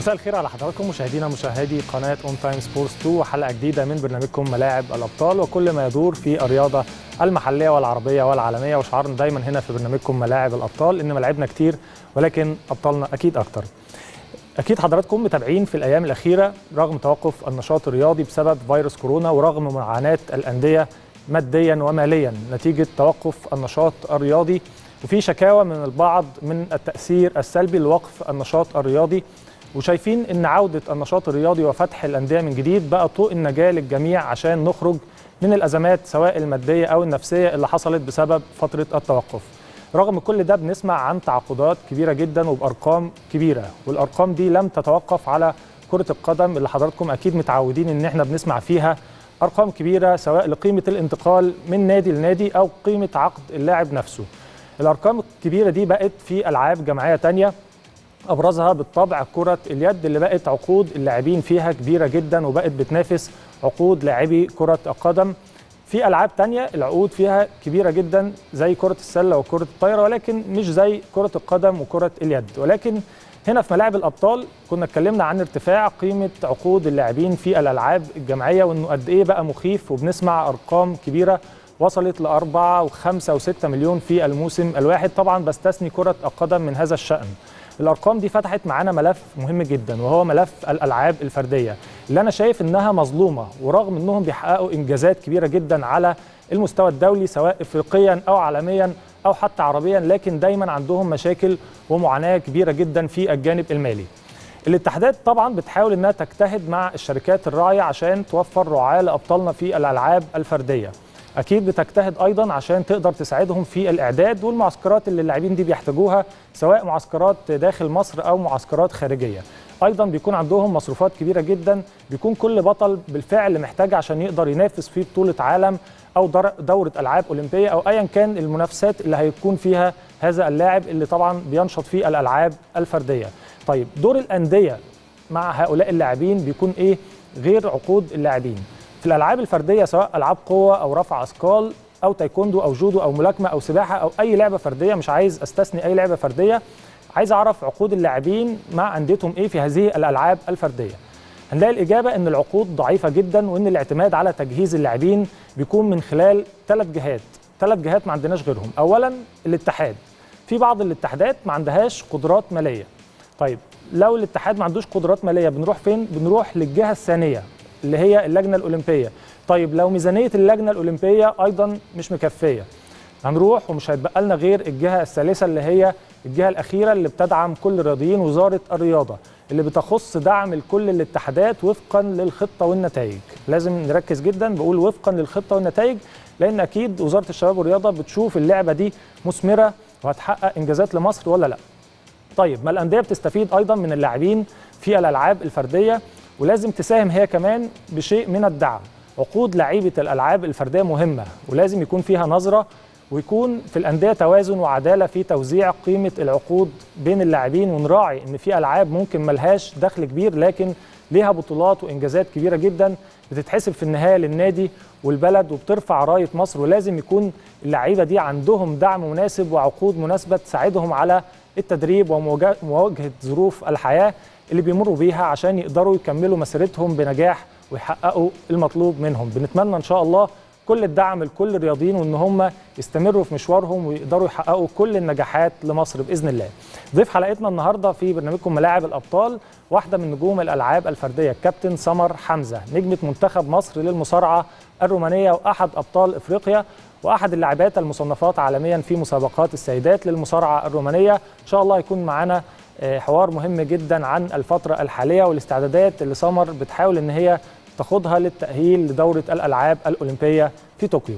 مساء الخير على حضراتكم مشاهدينا مشاهدي قناه اون تايم سبورتس 2 وحلقه جديده من برنامجكم ملاعب الابطال وكل ما يدور في الرياضه المحليه والعربيه والعالميه وشعارنا دايما هنا في برنامجكم ملاعب الابطال ان ملاعبنا كتير ولكن ابطالنا اكيد اكتر. اكيد حضراتكم متابعين في الايام الاخيره رغم توقف النشاط الرياضي بسبب فيروس كورونا ورغم معاناه الانديه ماديا وماليا نتيجه توقف النشاط الرياضي وفي شكاوى من البعض من التاثير السلبي لوقف النشاط الرياضي وشايفين ان عوده النشاط الرياضي وفتح الانديه من جديد بقى طوق النجاه للجميع عشان نخرج من الازمات سواء الماديه او النفسيه اللي حصلت بسبب فتره التوقف. رغم كل ده بنسمع عن تعاقدات كبيره جدا وبارقام كبيره والارقام دي لم تتوقف على كره القدم اللي حضراتكم اكيد متعودين ان احنا بنسمع فيها ارقام كبيره سواء لقيمه الانتقال من نادي لنادي او قيمه عقد اللاعب نفسه. الارقام الكبيره دي بقت في العاب جماعيه تانية ابرزها بالطبع كره اليد اللي بقت عقود اللاعبين فيها كبيره جدا وبقت بتنافس عقود لاعبي كره القدم في العاب تانية العقود فيها كبيره جدا زي كره السله وكره الطايره ولكن مش زي كره القدم وكره اليد ولكن هنا في ملاعب الابطال كنا اتكلمنا عن ارتفاع قيمه عقود اللاعبين في الالعاب الجماعيه وانه قد ايه بقى مخيف وبنسمع ارقام كبيره وصلت لأربعة وخمسة وستة مليون في الموسم الواحد طبعا بستثني كرة القدم من هذا الشأن الارقام دي فتحت معانا ملف مهم جدا وهو ملف الالعاب الفرديه اللي انا شايف انها مظلومه ورغم انهم بيحققوا انجازات كبيره جدا على المستوى الدولي سواء افريقيا او عالميا او حتى عربيا لكن دايما عندهم مشاكل ومعاناه كبيره جدا في الجانب المالي الاتحادات طبعا بتحاول انها تجتهد مع الشركات الراعيه عشان توفر رعاه لابطالنا في الالعاب الفرديه اكيد بتجتهد ايضا عشان تقدر تساعدهم في الاعداد والمعسكرات اللي اللاعبين دي بيحتاجوها سواء معسكرات داخل مصر او معسكرات خارجيه ايضا بيكون عندهم مصروفات كبيره جدا بيكون كل بطل بالفعل محتاج عشان يقدر ينافس في بطوله عالم او دوره العاب اولمبيه او ايا كان المنافسات اللي هيكون فيها هذا اللاعب اللي طبعا بينشط في الالعاب الفرديه طيب دور الانديه مع هؤلاء اللاعبين بيكون ايه غير عقود اللاعبين في الالعاب الفرديه سواء العاب قوه او رفع اثقال او تايكوندو او جودو او ملاكمه او سباحه او اي لعبه فرديه مش عايز استثني اي لعبه فرديه عايز اعرف عقود اللاعبين مع انديتهم ايه في هذه الالعاب الفرديه هنلاقي الاجابه ان العقود ضعيفه جدا وان الاعتماد على تجهيز اللاعبين بيكون من خلال ثلاث جهات ثلاث جهات ما عندناش غيرهم اولا الاتحاد في بعض الاتحادات ما عندهاش قدرات ماليه طيب لو الاتحاد ما عندوش قدرات ماليه بنروح فين بنروح للجهه الثانيه اللي هي اللجنه الاولمبيه طيب لو ميزانيه اللجنه الاولمبيه ايضا مش مكفيه هنروح ومش هيتبقى لنا غير الجهه الثالثه اللي هي الجهه الاخيره اللي بتدعم كل الرياضيين وزاره الرياضه اللي بتخص دعم لكل الاتحادات وفقا للخطه والنتائج لازم نركز جدا بقول وفقا للخطه والنتائج لان اكيد وزاره الشباب والرياضه بتشوف اللعبه دي مثمره وهتحقق انجازات لمصر ولا لا طيب ما الانديه بتستفيد ايضا من اللاعبين في الالعاب الفرديه ولازم تساهم هي كمان بشيء من الدعم عقود لعيبه الالعاب الفرديه مهمه ولازم يكون فيها نظره ويكون في الانديه توازن وعداله في توزيع قيمه العقود بين اللاعبين ونراعي ان في العاب ممكن ملهاش دخل كبير لكن ليها بطولات وانجازات كبيره جدا بتتحسب في النهايه للنادي والبلد وبترفع رايه مصر ولازم يكون اللعيبه دي عندهم دعم مناسب وعقود مناسبه تساعدهم على التدريب ومواجهه ظروف الحياه اللي بيمروا بيها عشان يقدروا يكملوا مسيرتهم بنجاح ويحققوا المطلوب منهم بنتمنى ان شاء الله كل الدعم لكل الرياضيين وان هم يستمروا في مشوارهم ويقدروا يحققوا كل النجاحات لمصر باذن الله. ضيف حلقتنا النهارده في برنامجكم ملاعب الابطال واحده من نجوم الالعاب الفرديه الكابتن سمر حمزه نجمه منتخب مصر للمصارعه الرومانيه واحد ابطال افريقيا واحد اللاعبات المصنفات عالميا في مسابقات السيدات للمصارعه الرومانيه ان شاء الله يكون معانا حوار مهم جدا عن الفتره الحاليه والاستعدادات اللي سمر بتحاول ان هي تاخدها للتاهيل لدوره الالعاب الاولمبيه في طوكيو.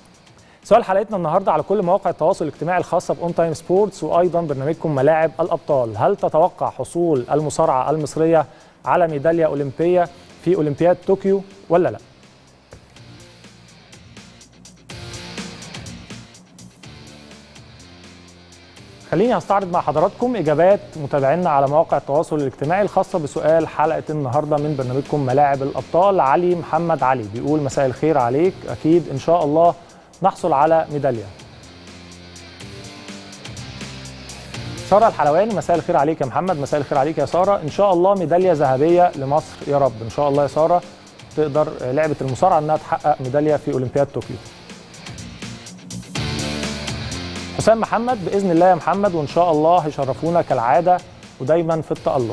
سؤال حلقتنا النهارده على كل مواقع التواصل الاجتماعي الخاصه باون تايم سبورتس وايضا برنامجكم ملاعب الابطال، هل تتوقع حصول المصارعه المصريه على ميداليه اولمبيه في اولمبياد طوكيو ولا لا؟ خليني استعرض مع حضراتكم اجابات متابعينا على مواقع التواصل الاجتماعي الخاصه بسؤال حلقه النهارده من برنامجكم ملاعب الابطال علي محمد علي بيقول مساء الخير عليك اكيد ان شاء الله نحصل على ميداليه ساره الحلواني مساء الخير عليك يا محمد مساء الخير عليك يا ساره ان شاء الله ميداليه ذهبيه لمصر يا رب ان شاء الله يا ساره تقدر لعبه المصارعه انها تحقق ميداليه في اولمبياد طوكيو حسام محمد باذن الله يا محمد وان شاء الله هيشرفونا كالعاده ودايما في التالق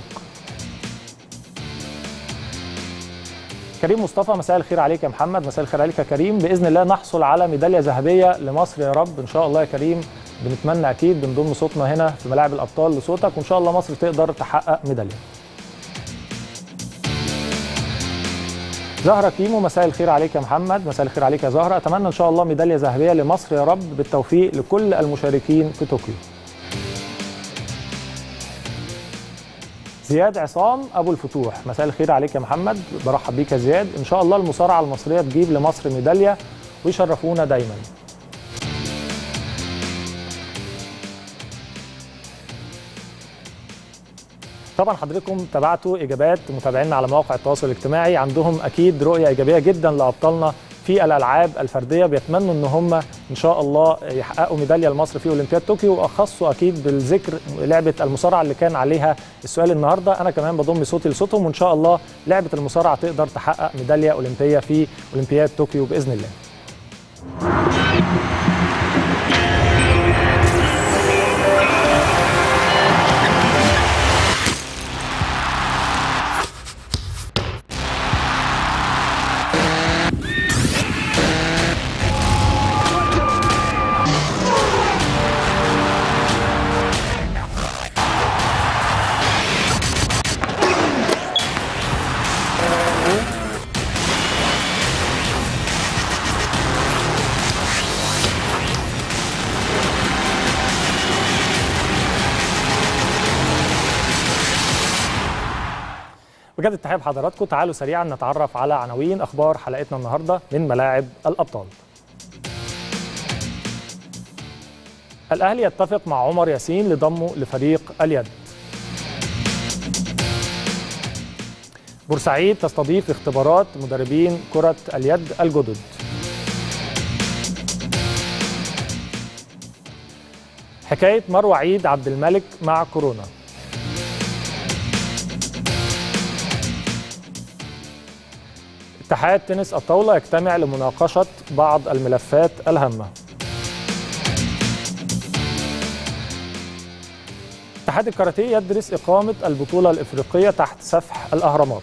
كريم مصطفى مساء الخير عليك يا محمد مساء الخير عليك يا كريم باذن الله نحصل على ميداليه ذهبيه لمصر يا رب ان شاء الله يا كريم بنتمنى اكيد بنضم صوتنا هنا في ملاعب الابطال لصوتك وان شاء الله مصر تقدر تحقق ميداليه زهره كيمو مساء الخير عليك يا محمد مساء الخير عليك يا زهره اتمنى ان شاء الله ميداليه ذهبيه لمصر يا رب بالتوفيق لكل المشاركين في طوكيو زياد عصام ابو الفتوح مساء الخير عليك يا محمد برحب بيك يا زياد ان شاء الله المصارعه المصريه تجيب لمصر ميداليه ويشرفونا دايما طبعا حضراتكم تابعتوا اجابات متابعينا على مواقع التواصل الاجتماعي عندهم اكيد رؤيه ايجابيه جدا لابطالنا في الالعاب الفرديه بيتمنوا ان هم ان شاء الله يحققوا ميداليه لمصر في اولمبياد طوكيو واخصوا اكيد بالذكر لعبه المصارعه اللي كان عليها السؤال النهارده انا كمان بضم صوتي لصوتهم وان شاء الله لعبه المصارعه تقدر تحقق ميداليه اولمبيه في اولمبياد طوكيو باذن الله بجد التحيه بحضراتكم تعالوا سريعا نتعرف على عناوين اخبار حلقتنا النهارده من ملاعب الابطال الاهلي يتفق مع عمر ياسين لضمه لفريق اليد بورسعيد تستضيف اختبارات مدربين كره اليد الجدد حكايه مروه عيد عبد الملك مع كورونا اتحاد تنس الطاولة يجتمع لمناقشة بعض الملفات الهامة اتحاد الكاراتيه يدرس إقامة البطولة الإفريقية تحت سفح الأهرامات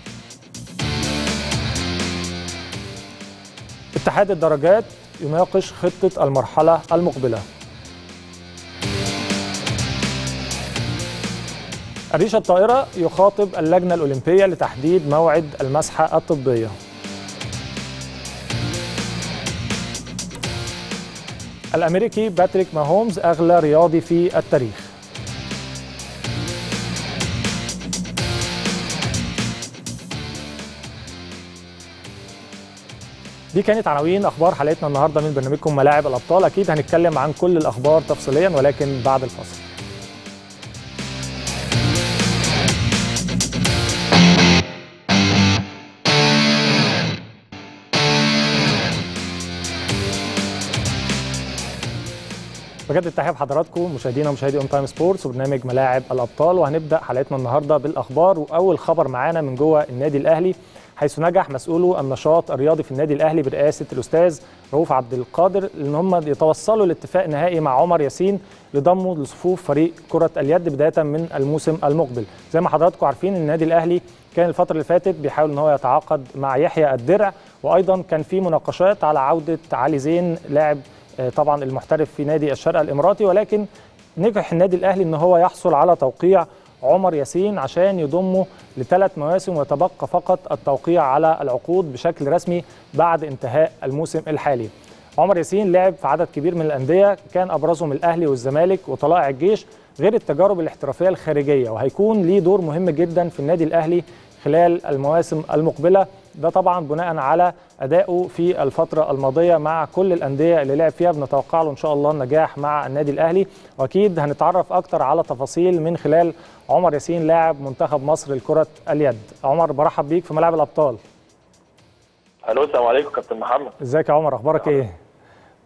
اتحاد الدرجات يناقش خطة المرحلة المقبلة الريشة الطائرة يخاطب اللجنة الأولمبية لتحديد موعد المسحة الطبية الأمريكي باتريك ماهومز أغلى رياضي في التاريخ دي كانت عناوين اخبار حلقتنا النهارده من برنامجكم ملاعب الابطال اكيد هنتكلم عن كل الاخبار تفصيليا ولكن بعد الفاصل بجد التحيه بحضراتكم مشاهدينا ومشاهدي اون تايم سبورتس وبرنامج ملاعب الابطال وهنبدا حلقتنا النهارده بالاخبار واول خبر معانا من جوه النادي الاهلي حيث نجح مسؤولو النشاط الرياضي في النادي الاهلي برئاسه الاستاذ رؤوف عبد القادر ان هم يتوصلوا لاتفاق نهائي مع عمر ياسين لضمه لصفوف فريق كره اليد بدايه من الموسم المقبل زي ما حضراتكم عارفين النادي الاهلي كان الفتره اللي فاتت بيحاول ان هو يتعاقد مع يحيى الدرع وايضا كان في مناقشات على عوده علي زين لاعب طبعا المحترف في نادي الشرق الاماراتي ولكن نجح النادي الاهلي ان هو يحصل على توقيع عمر ياسين عشان يضمه لثلاث مواسم ويتبقى فقط التوقيع على العقود بشكل رسمي بعد انتهاء الموسم الحالي. عمر ياسين لعب في عدد كبير من الانديه كان ابرزهم الاهلي والزمالك وطلائع الجيش غير التجارب الاحترافيه الخارجيه وهيكون ليه دور مهم جدا في النادي الاهلي خلال المواسم المقبله ده طبعا بناء على ادائه في الفتره الماضيه مع كل الانديه اللي لعب فيها بنتوقع له ان شاء الله النجاح مع النادي الاهلي واكيد هنتعرف اكتر على تفاصيل من خلال عمر ياسين لاعب منتخب مصر لكره اليد عمر برحب بيك في ملاعب الابطال الو السلام عليكم كابتن محمد ازيك يا عمر اخبارك ايه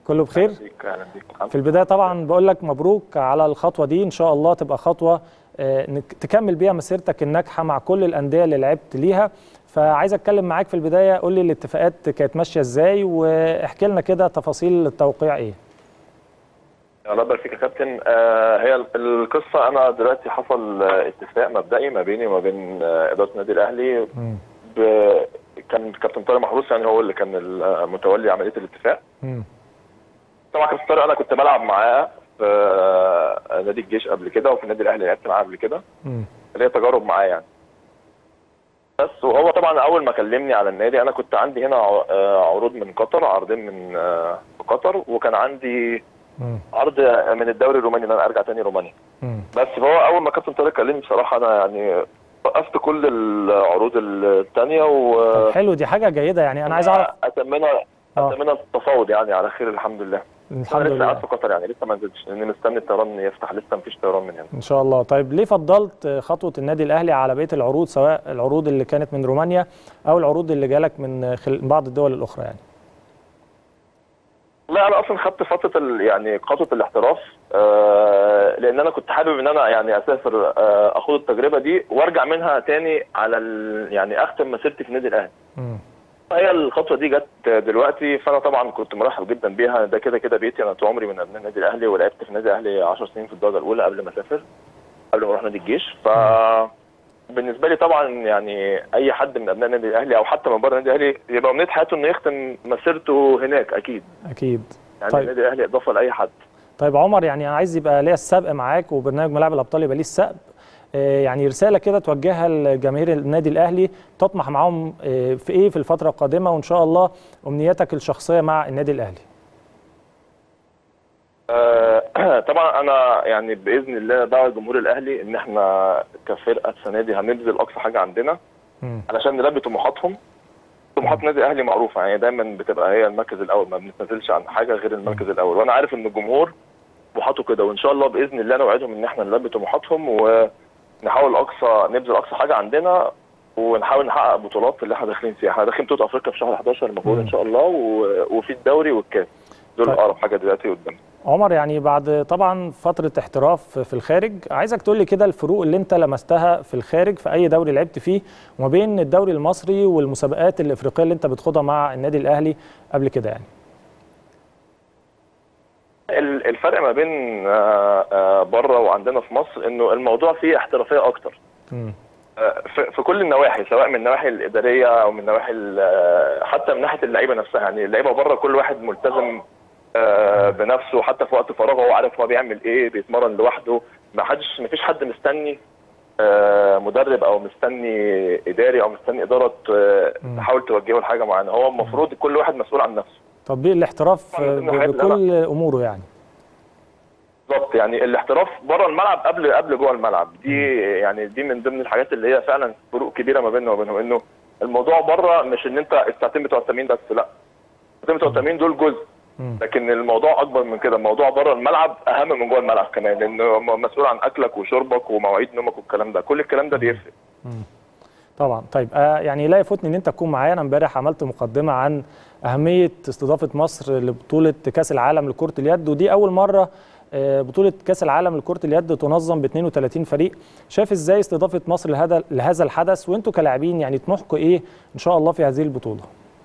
كله بخير اهلا بيك اهلا بيك الحمد في البدايه طبعا بقول لك مبروك على الخطوه دي ان شاء الله تبقى خطوه آه، إنك تكمل بيها مسيرتك الناجحه مع كل الانديه اللي لعبت ليها فعايز اتكلم معاك في البدايه قول لي الاتفاقات كانت ماشيه ازاي واحكي لنا كده تفاصيل التوقيع ايه الله يبارك فيك يا كابتن آه هي ال- القصه انا دلوقتي حصل آه، اتفاق مبدئي ما بيني وما بين آه، اداره النادي الاهلي مم. ب... كان كابتن طارق محروس يعني هو اللي كان المتولي عمليه الاتفاق مم. طبعا كابتن طارق انا كنت بلعب معاه في آه، نادي الجيش قبل كده وفي النادي الاهلي لعبت معاه قبل كده مم. ليا تجارب معاه يعني بس وهو طبعا اول ما كلمني على النادي انا كنت عندي هنا ع- آه، عروض من قطر عرضين من آه، في قطر وكان عندي مم. عرض من الدوري الروماني ان انا ارجع تاني رومانيا مم. بس فهو اول ما كابتن طارق كلمني بصراحه انا يعني وقفت كل العروض الثانيه و طب حلو دي حاجه جيده يعني انا عايز اعرف اتمنى اه اتمنى التفاوض يعني على خير الحمد لله الحمد انا لسه قاعد لله في قطر يعني لسه ما نزلتش لان مستني الطيران يفتح لسه مفيش طيران من هنا ان شاء الله طيب ليه فضلت خطوه النادي الاهلي على بقيه العروض سواء العروض اللي كانت من رومانيا او العروض اللي جالك من خل... بعض الدول الاخرى يعني لا انا اصلا خدت فتره ال... يعني خطوه الاحتراف آه لان انا كنت حابب ان انا يعني اسافر آه اخد التجربه دي وارجع منها تاني على ال... يعني اختم مسيرتي في النادي الاهلي مم. هي الخطوه دي جت دلوقتي فانا طبعا كنت مرحب جدا بيها ده كده كده بيتي انا طول عمري من ابناء النادي الاهلي ولعبت في النادي الاهلي 10 سنين في الدرجه الاولى قبل ما اسافر قبل ما اروح نادي الجيش ف بالنسبه لي طبعا يعني اي حد من ابناء النادي الاهلي او حتى من بره النادي الاهلي يبقى امنيه حياته انه يختم مسيرته هناك اكيد اكيد يعني طيب. النادي الاهلي اضافه لاي حد طيب عمر يعني انا عايز يبقى ليا السبق معاك وبرنامج ملاعب الابطال يبقى ليه السبق آه، يعني رساله كده توجهها لجماهير النادي الاهلي تطمح معاهم آه، في ايه في الفتره القادمه وان شاء الله امنياتك الشخصيه مع النادي الاهلي آه، طبعا انا يعني باذن الله دعوه الجمهور الاهلي ان احنا كفرقه السنه دي هنبذل اقصى حاجه عندنا مم. علشان نلبي طموحاتهم طموحات النادي الاهلي معروفه يعني دايما بتبقى هي المركز الاول ما بنتنازلش عن حاجه غير المركز الاول وانا عارف ان الجمهور طموحاته كده وان شاء الله باذن الله نوعدهم ان احنا نلبي طموحاتهم ونحاول اقصى نبذل اقصى حاجه عندنا ونحاول نحقق بطولات اللي احنا داخلين فيها احنا داخلين بطوله افريقيا في شهر 11 المفروض مم. ان شاء الله و- وفي الدوري والكاس دول طيب. اقرب حاجه دلوقتي قدام عمر يعني بعد طبعا فتره احتراف في الخارج عايزك تقول لي كده الفروق اللي انت لمستها في الخارج في اي دوري لعبت فيه وما بين الدوري المصري والمسابقات الافريقيه اللي انت بتخوضها مع النادي الاهلي قبل كده يعني ال- الفرق ما بين آه، آه، بره وعندنا في مصر انه الموضوع فيه احترافيه اكتر مم. آه، في في كل النواحي سواء من النواحي الاداريه او من النواحي ال- آه، حتى من ناحيه اللعيبه نفسها يعني اللعيبه بره كل واحد ملتزم آه، بنفسه حتى في وقت فراغه هو عارف هو بيعمل ايه بيتمرن لوحده ما حدش ما فيش حد مستني آه، مدرب او مستني اداري او مستني اداره آه، مم. تحاول توجهه لحاجه معينه هو المفروض كل واحد مسؤول عن نفسه تطبيق الاحتراف طبعاً من ضمن الحاجات اللي بكل اموره يعني بالظبط يعني الاحتراف بره الملعب قبل قبل جوه الملعب دي يعني دي من ضمن الحاجات اللي هي فعلا فروق كبيره ما بيننا وبينهم انه الموضوع بره مش ان انت الساعتين بتوع التمرين بس لا الساعتين بتوع التمرين دول جزء مم. لكن الموضوع اكبر من كده الموضوع بره الملعب اهم من جوه الملعب كمان لانه مسؤول عن اكلك وشربك ومواعيد نومك والكلام ده كل الكلام ده بيفرق طبعا طيب آه يعني لا يفوتني ان انت تكون معايا انا امبارح عملت مقدمه عن اهميه استضافه مصر لبطوله كاس العالم لكره اليد ودي اول مره آه، بطوله كاس العالم لكره اليد تنظم ب 32 فريق شايف ازاي استضافه مصر لهذا لهذا الحدث وانتوا كلاعبين يعني طموحكم ايه ان شاء الله في هذه البطوله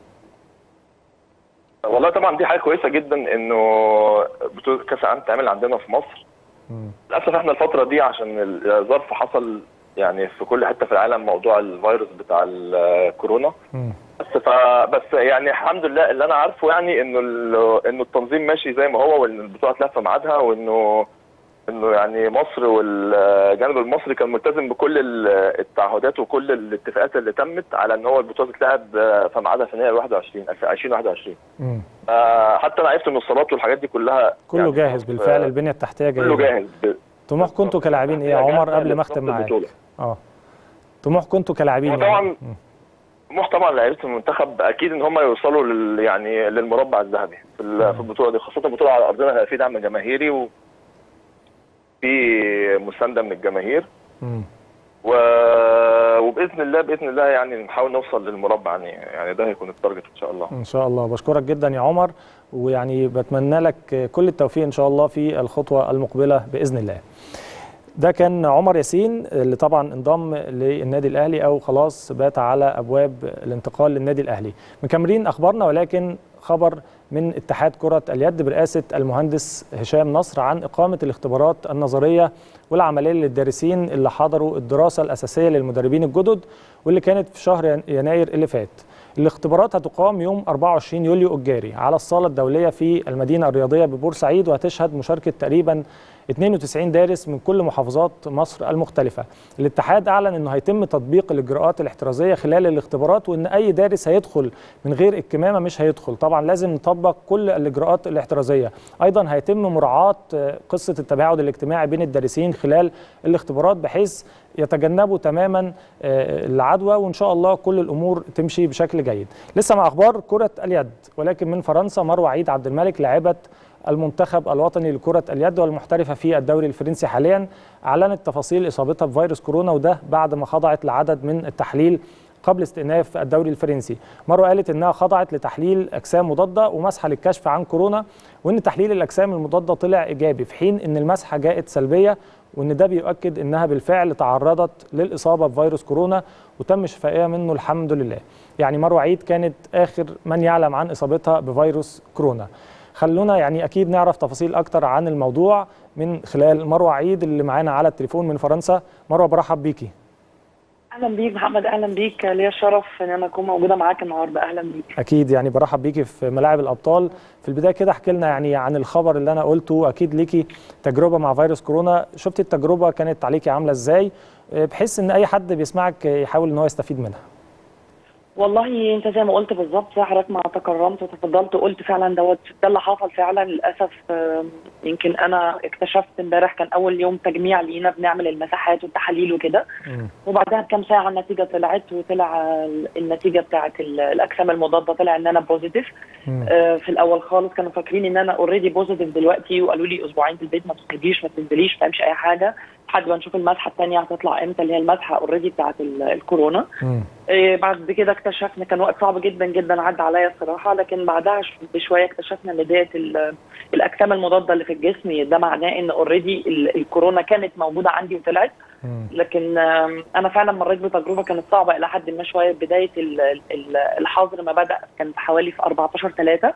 والله طبعا دي حاجه كويسه جدا انه بطوله كاس العالم تعمل عندنا في مصر مم. للاسف احنا الفتره دي عشان الظرف حصل يعني في كل حته في العالم موضوع الفيروس بتاع الكورونا مم. بس ف بس يعني الحمد لله اللي انا عارفه يعني انه ال- انه التنظيم ماشي زي ما هو وان البطوله هتلعب في ميعادها وانه انه يعني مصر والجانب المصري كان ملتزم بكل ال- التعهدات وكل الاتفاقات اللي تمت على ان هو البطوله تتلعب في ميعادها في نهايه 21 2021 مم. آه، حتى انا عرفت ان الصالات والحاجات دي كلها كله يعني جاهز بالفعل البنيه التحتيه كله جاهزه جاهز ب- طموحكم انتوا كلاعبين ايه يا عمر قبل ما اختم معاك البطولة. اه طموحكم انتوا كلاعبين هو طبعاً يعني. مم. طموح طبعا لعيبه المنتخب اكيد ان هم يوصلوا لل يعني للمربع الذهبي في ال- في البطوله دي خاصه البطوله على ارضنا هيبقى في دعم جماهيري وفي مسانده من الجماهير مم. و وباذن الله باذن الله يعني نحاول نوصل للمربع يعني يعني ده هيكون التارجت ان شاء الله ان شاء الله بشكرك جدا يا عمر ويعني بتمنى لك كل التوفيق ان شاء الله في الخطوه المقبله باذن الله ده كان عمر ياسين اللي طبعا انضم للنادي الاهلي او خلاص بات على ابواب الانتقال للنادي الاهلي مكملين اخبارنا ولكن خبر من اتحاد كرة اليد برئاسة المهندس هشام نصر عن إقامة الاختبارات النظرية والعملية للدارسين اللي حضروا الدراسة الأساسية للمدربين الجدد واللي كانت في شهر يناير اللي فات الاختبارات هتقام يوم 24 يوليو الجاري على الصالة الدولية في المدينة الرياضية ببورسعيد وهتشهد مشاركة تقريبا 92 دارس من كل محافظات مصر المختلفة الاتحاد أعلن أنه هيتم تطبيق الإجراءات الاحترازية خلال الاختبارات وأن أي دارس هيدخل من غير الكمامة مش هيدخل طبعا لازم نطبق كل الإجراءات الاحترازية أيضا هيتم مراعاة قصة التباعد الاجتماعي بين الدارسين خلال الاختبارات بحيث يتجنبوا تماما العدوى وان شاء الله كل الامور تمشي بشكل جيد. لسه مع اخبار كره اليد ولكن من فرنسا مروه عيد عبد الملك لاعبه المنتخب الوطني لكره اليد والمحترفه في الدوري الفرنسي حاليا اعلنت تفاصيل اصابتها بفيروس كورونا وده بعد ما خضعت لعدد من التحليل قبل استئناف الدوري الفرنسي مروه قالت انها خضعت لتحليل اجسام مضاده ومسحه للكشف عن كورونا وان تحليل الاجسام المضاده طلع ايجابي في حين ان المسحه جاءت سلبيه وان ده بيؤكد انها بالفعل تعرضت للاصابه بفيروس كورونا وتم شفائها منه الحمد لله يعني مروه عيد كانت اخر من يعلم عن اصابتها بفيروس كورونا خلونا يعني اكيد نعرف تفاصيل اكتر عن الموضوع من خلال مروه عيد اللي معانا على التليفون من فرنسا مروه برحب بيكي اهلا بيك محمد اهلا بيك ليا الشرف ان انا اكون موجوده معاك النهارده اهلا بيك اكيد يعني برحب بيكي في ملاعب الابطال في البدايه كده احكي لنا يعني عن الخبر اللي انا قلته اكيد ليكي تجربه مع فيروس كورونا شفتي التجربه كانت عليكي عامله ازاي بحيث ان اي حد بيسمعك يحاول ان هو يستفيد منها والله انت زي ما قلت بالظبط حضرتك ما تكرمت وتفضلت وقلت فعلا دوت ده اللي حصل فعلا للاسف يمكن انا اكتشفت امبارح كان اول يوم تجميع لينا بنعمل المساحات والتحاليل وكده وبعدها بكام ساعه النتيجه طلعت وطلع النتيجه بتاعت الاجسام المضاده طلع ان انا بوزيتيف في الاول خالص كانوا فاكرين ان انا اوريدي بوزيتيف دلوقتي وقالوا لي اسبوعين في البيت ما تخرجيش ما تنزليش ما تعمليش اي حاجه لحد ما نشوف المسحه الثانيه هتطلع امتى اللي هي المسحه اوريدي بتاعت الكورونا إيه بعد كده اكتشفنا كان وقت صعب جدا جدا عدى عليا الصراحه لكن بعدها بشويه اكتشفنا ان ديت الاجسام المضاده اللي في الجسم ده معناه ان اوريدي الكورونا كانت موجوده عندي وطلعت لكن انا فعلا مريت بتجربه كانت صعبه الى حد ما شويه بدايه الحظر ما بدا كان حوالي في 14 3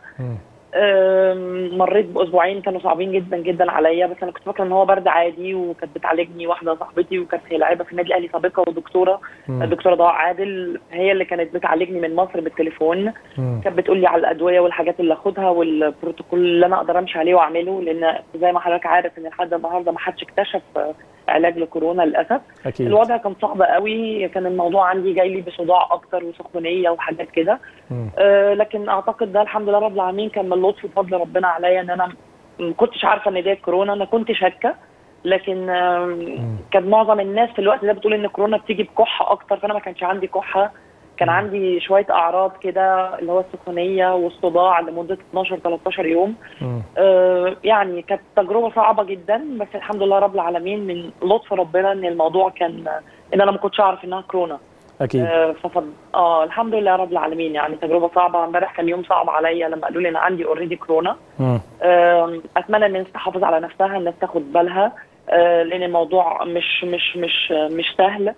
مريت باسبوعين كانوا صعبين جدا جدا عليا بس انا كنت فاكره ان هو برد عادي وكانت بتعالجني واحده صاحبتي وكانت هي لاعبه في النادي الاهلي سابقه ودكتوره الدكتوره ضاء عادل هي اللي كانت بتعالجني من مصر بالتليفون كانت بتقول لي على الادويه والحاجات اللي اخدها والبروتوكول اللي انا اقدر امشي عليه واعمله لان زي ما حضرتك عارف ان لحد النهارده ما حدش اكتشف علاج لكورونا للاسف أكيد. الوضع كان صعب قوي كان الموضوع عندي جاي لي بصداع اكتر وسخونيه وحاجات كده آه لكن اعتقد ده الحمد لله رب العالمين كان من لطف وفضل ربنا عليا ان انا ما كنتش عارفه ان دي كورونا انا كنت شاكه لكن كان معظم الناس في الوقت ده بتقول ان كورونا بتيجي بكحه اكتر فانا ما كانش عندي كحه كان عندي شويه اعراض كده اللي هو السخونيه والصداع لمده 12 13 يوم آه يعني كانت تجربه صعبه جدا بس الحمد لله رب العالمين من لطف ربنا ان الموضوع كان ان انا ما كنتش اعرف انها كورونا اكيد آه ففض... اه الحمد لله رب العالمين يعني تجربه صعبه امبارح كان يوم صعب عليا لما قالوا لي انا عندي اوريدي كورونا آه اتمنى ان الناس تحافظ على نفسها الناس تاخد بالها آه لان الموضوع مش مش مش مش سهل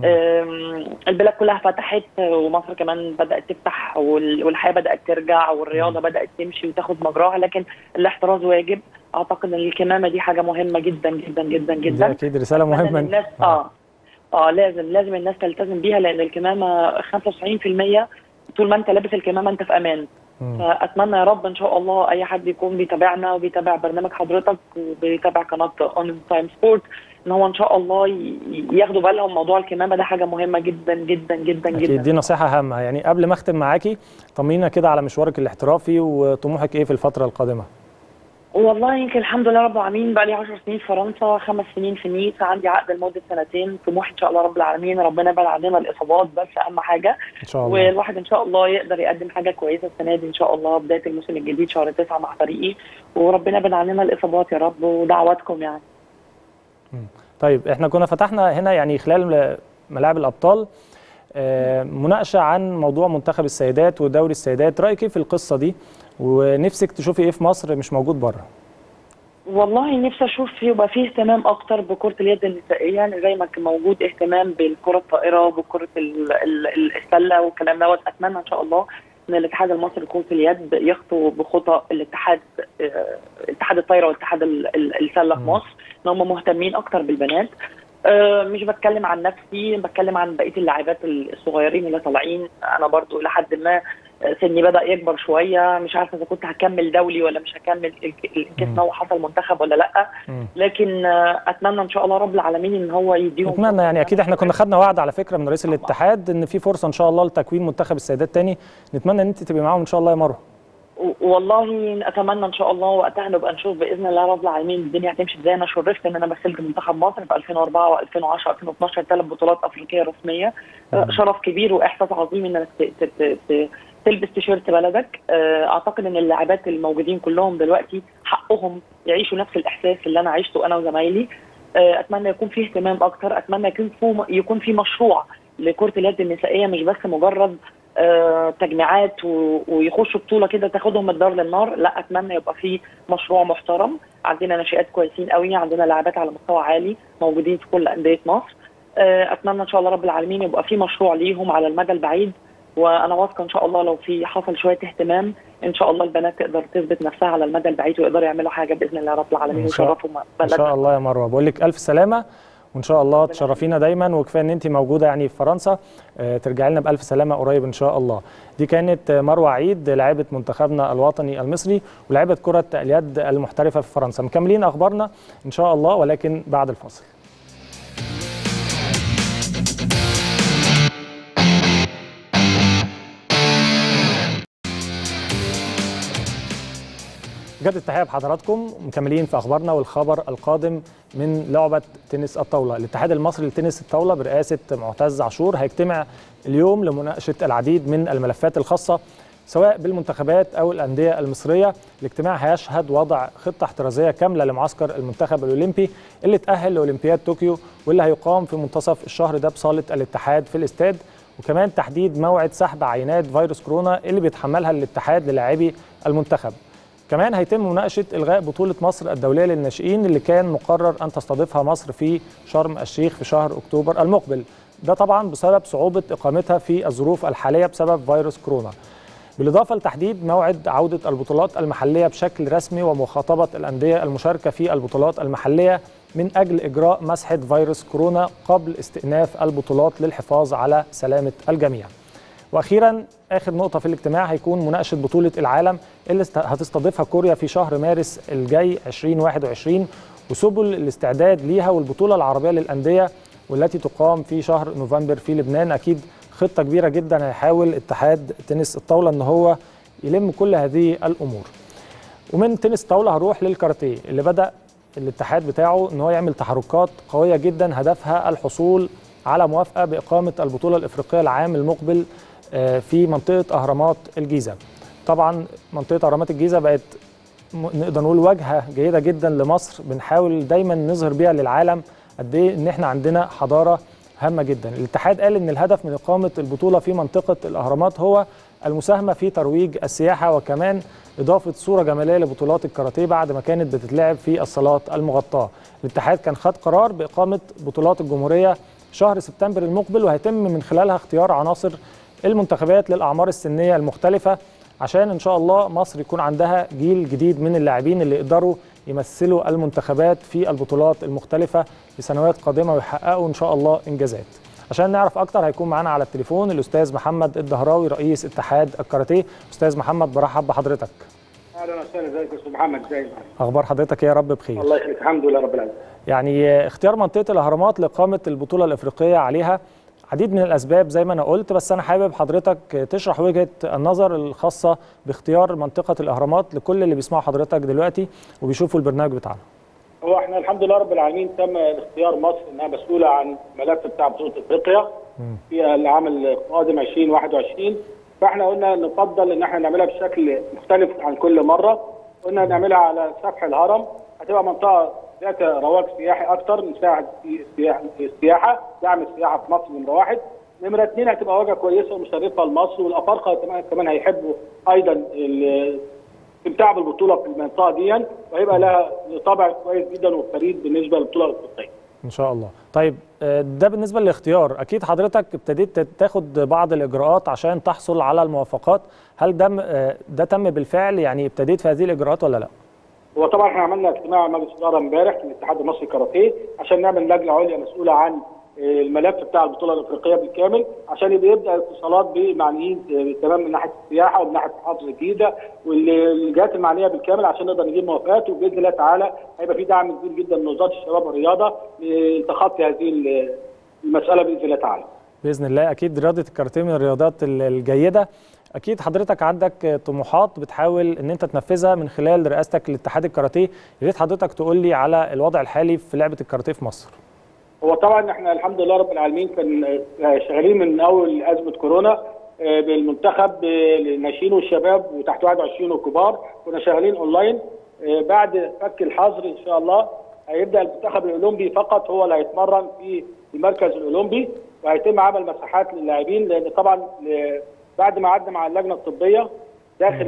البلاد كلها فتحت ومصر كمان بدات تفتح والحياه بدات ترجع والرياضه بدات تمشي وتاخد مجراها لكن الاحتراز واجب اعتقد ان الكمامه دي حاجه مهمه جدا جدا جدا جدا دي اكيد رساله مهمه الناس اه اه لازم لازم الناس تلتزم بيها لان الكمامه 95% طول ما انت لابس الكمامه انت في امان فاتمنى يا رب ان شاء الله اي حد يكون بيتابعنا وبيتابع برنامج حضرتك وبيتابع قناه اون تايم سبورت ان هو ان شاء الله ياخدوا بالهم موضوع الكمامه ده حاجه مهمه جدا جدا جدا أكيد جدا دي نصيحه هامه يعني قبل ما اختم معاكي طمنينا كده على مشوارك الاحترافي وطموحك ايه في الفتره القادمه والله يمكن الحمد لله رب العالمين بقى لي 10 سنين في فرنسا خمس سنين في نيس عندي عقد لمده سنتين طموحي ان شاء الله رب العالمين ربنا يبعد عننا الاصابات بس اهم حاجه ان شاء الله والواحد ان شاء الله يقدر يقدم حاجه كويسه السنه دي ان شاء الله بدايه الموسم الجديد شهر تسعه مع فريقي وربنا يبعد عننا الاصابات يا رب ودعواتكم يعني طيب احنا كنا فتحنا هنا يعني خلال ملاعب الابطال آه، مناقشه عن موضوع منتخب السيدات ودوري السيدات رايك ايه في القصه دي ونفسك تشوفي ايه في مصر مش موجود بره والله نفسي اشوف يبقى فيه اهتمام اكتر بكره اليد النسائيه يعني زي ما كان موجود اهتمام بالكره الطائره وبكره ال- ال- ال- السله والكلام دوت اتمنى ان شاء الله ان الاتحاد المصري لكره اليد يخطو بخطى الاتحاد آه، اتحاد الطايره واتحاد ال- ال- السله في مم. مصر ان هم مهتمين اكتر بالبنات آه، مش بتكلم عن نفسي بتكلم عن بقيه اللاعبات الصغيرين اللي طالعين انا برضو لحد ما آه، سني بدا يكبر شويه مش عارفه اذا كنت هكمل دولي ولا مش هكمل الكيس مم. ان هو حصل منتخب ولا لا مم. لكن آه، اتمنى ان شاء الله رب العالمين ان هو يديهم اتمنى يعني اكيد احنا كنا خدنا وعد على فكره من رئيس الاتحاد ان في فرصه ان شاء الله لتكوين منتخب السيدات تاني نتمنى ان انت تبقي معاهم ان شاء الله يا مروه و- والله اتمنى ان شاء الله وقتها نبقى نشوف باذن الله رب العالمين الدنيا هتمشي ازاي انا شرفت ان انا مثلت منتخب مصر في 2004 و2010 و2012 ثلاث بطولات افريقيه رسميه آه، مم. شرف كبير واحساس عظيم انك ت- ت- ت- ت- تلبس تيشيرت بلدك آه، اعتقد ان اللاعبات الموجودين كلهم دلوقتي حقهم يعيشوا نفس الاحساس اللي انا عشته انا وزمايلي آه، اتمنى يكون في اهتمام اكتر اتمنى يكون في يكون في مشروع لكره اليد النسائيه مش بس مجرد آه، تجميعات و- ويخشوا بطوله كده تاخدهم من الدار للنار لا اتمنى يبقى في مشروع محترم عندنا ناشئات كويسين قوي عندنا لاعبات على مستوى عالي موجودين في كل انديه مصر آه، اتمنى ان شاء الله رب العالمين يبقى في مشروع ليهم على المدى البعيد وانا واثقه ان شاء الله لو في حصل شويه اهتمام ان شاء الله البنات تقدر تثبت نفسها على المدى البعيد ويقدروا يعملوا حاجه باذن الله رب العالمين إن شاء- ويشرفوا ان بلدنا شاء الله يا مروه بقول لك الف سلامه وان شاء الله تشرفينا دايما وكفايه ان انت موجوده يعني في فرنسا آه، ترجعي لنا بالف سلامه قريب ان شاء الله دي كانت آه، مروه عيد لاعبه منتخبنا الوطني المصري ولاعبه كره اليد المحترفه في فرنسا مكملين اخبارنا ان شاء الله ولكن بعد الفاصل جد التحيه بحضراتكم مكملين في اخبارنا والخبر القادم من لعبه تنس الطاوله الاتحاد المصري لتنس الطاوله برئاسه معتز عاشور هيجتمع اليوم لمناقشه العديد من الملفات الخاصه سواء بالمنتخبات او الانديه المصريه الاجتماع هيشهد وضع خطه احترازيه كامله لمعسكر المنتخب الاولمبي اللي تاهل لاولمبياد طوكيو واللي هيقام في منتصف الشهر ده بصاله الاتحاد في الاستاد وكمان تحديد موعد سحب عينات فيروس كورونا اللي بيتحملها الاتحاد للاعبي المنتخب كمان هيتم مناقشه الغاء بطوله مصر الدوليه للناشئين اللي كان مقرر ان تستضيفها مصر في شرم الشيخ في شهر اكتوبر المقبل ده طبعا بسبب صعوبه اقامتها في الظروف الحاليه بسبب فيروس كورونا بالاضافه لتحديد موعد عوده البطولات المحليه بشكل رسمي ومخاطبه الانديه المشاركه في البطولات المحليه من اجل اجراء مسحه فيروس كورونا قبل استئناف البطولات للحفاظ على سلامه الجميع واخيرا اخر نقطه في الاجتماع هيكون مناقشه بطوله العالم اللي است- هتستضيفها كوريا في شهر مارس الجاي 2021 وسبل الاستعداد ليها والبطوله العربيه للانديه والتي تقام في شهر نوفمبر في لبنان اكيد خطه كبيره جدا هيحاول اتحاد تنس الطاوله ان هو يلم كل هذه الامور ومن تنس طاوله هروح للكاراتيه اللي بدا الاتحاد بتاعه ان هو يعمل تحركات قويه جدا هدفها الحصول على موافقه باقامه البطوله الافريقيه العام المقبل آه، في منطقه اهرامات الجيزه. طبعا منطقه اهرامات الجيزه بقت م- نقدر نقول واجهه جيده جدا لمصر بنحاول دايما نظهر بيها للعالم قد ايه ان احنا عندنا حضاره هامه جدا. الاتحاد قال ان الهدف من اقامه البطوله في منطقه الاهرامات هو المساهمه في ترويج السياحه وكمان اضافه صوره جماليه لبطولات الكاراتيه بعد ما كانت بتتلعب في الصالات المغطاه. الاتحاد كان خد قرار باقامه بطولات الجمهوريه شهر سبتمبر المقبل وهيتم من خلالها اختيار عناصر المنتخبات للاعمار السنيه المختلفه عشان ان شاء الله مصر يكون عندها جيل جديد من اللاعبين اللي يقدروا يمثلوا المنتخبات في البطولات المختلفه في سنوات قادمه ويحققوا ان شاء الله انجازات. عشان نعرف اكتر هيكون معانا على التليفون الاستاذ محمد الدهراوي رئيس اتحاد الكاراتيه استاذ محمد برحب بحضرتك اهلا وسهلا ازيك يا استاذ محمد ازيك اخبار حضرتك إيه يا رب بخير الله يخليك الحمد لله رب العالمين يعني آه، اختيار منطقه الاهرامات لاقامه البطوله الافريقيه عليها عديد من الاسباب زي ما انا قلت بس انا حابب حضرتك آه، تشرح وجهه النظر الخاصه باختيار منطقه الاهرامات لكل اللي بيسمعوا حضرتك دلوقتي وبيشوفوا البرنامج بتاعنا هو احنا الحمد لله رب العالمين تم اختيار مصر انها مسؤوله عن الملف بتاع بطوله افريقيا في العام القادم 2021 فاحنا قلنا نفضل ان احنا نعملها بشكل مختلف عن كل مره قلنا نعملها على سفح الهرم هتبقى منطقه ذات رواج سياحي اكتر نساعد في السياحه السياحه دعم السياحه في مصر نمره واحد نمره اثنين هتبقى واجهه كويسه ومشرفه لمصر والافارقه كمان كمان هيحبوا ايضا ال- الاستمتاع بالبطوله في المنطقه دي وهيبقى لها طابع كويس جدا وفريد بالنسبه للبطوله الافريقيه. ان شاء الله طيب آه، ده بالنسبه للاختيار اكيد حضرتك ابتديت تاخد بعض الاجراءات عشان تحصل على الموافقات هل ده م- آه، ده تم بالفعل يعني ابتديت في هذه الاجراءات ولا لا هو طبعا احنا عملنا اجتماع مع مجلس الاداره امبارح في الاتحاد المصري للكاراتيه عشان نعمل لجنه عليا مسؤوله عن آه، الملف بتاع البطوله الافريقيه بالكامل عشان يبقى يبدا اتصالات بمعنيين آه، تمام من ناحيه السياحه ومن ناحيه محافظه الجيزه والجهات المعنيه بالكامل عشان نقدر نجيب موافقات وباذن الله تعالى هيبقى في دعم كبير جدا من وزاره الشباب والرياضه لتخطي هذه ال- المساله باذن الله تعالى. باذن الله اكيد رياضه الكاراتيه من الرياضات ال- الجيده اكيد حضرتك عندك طموحات بتحاول ان انت تنفذها من خلال رئاستك لاتحاد الكاراتيه يا ريت حضرتك تقول لي على الوضع الحالي في لعبه الكاراتيه في مصر هو طبعا احنا الحمد لله رب العالمين كان آه، شغالين من اول ازمه كورونا آه، بالمنتخب آه، للناشئين والشباب وتحت 21 والكبار كنا شغالين اونلاين آه، بعد فك الحظر ان شاء الله هيبدا المنتخب الاولمبي فقط هو اللي هيتمرن في المركز الاولمبي وهيتم عمل مساحات للاعبين لان طبعا ل- بعد ما قعدنا مع اللجنه الطبيه داخل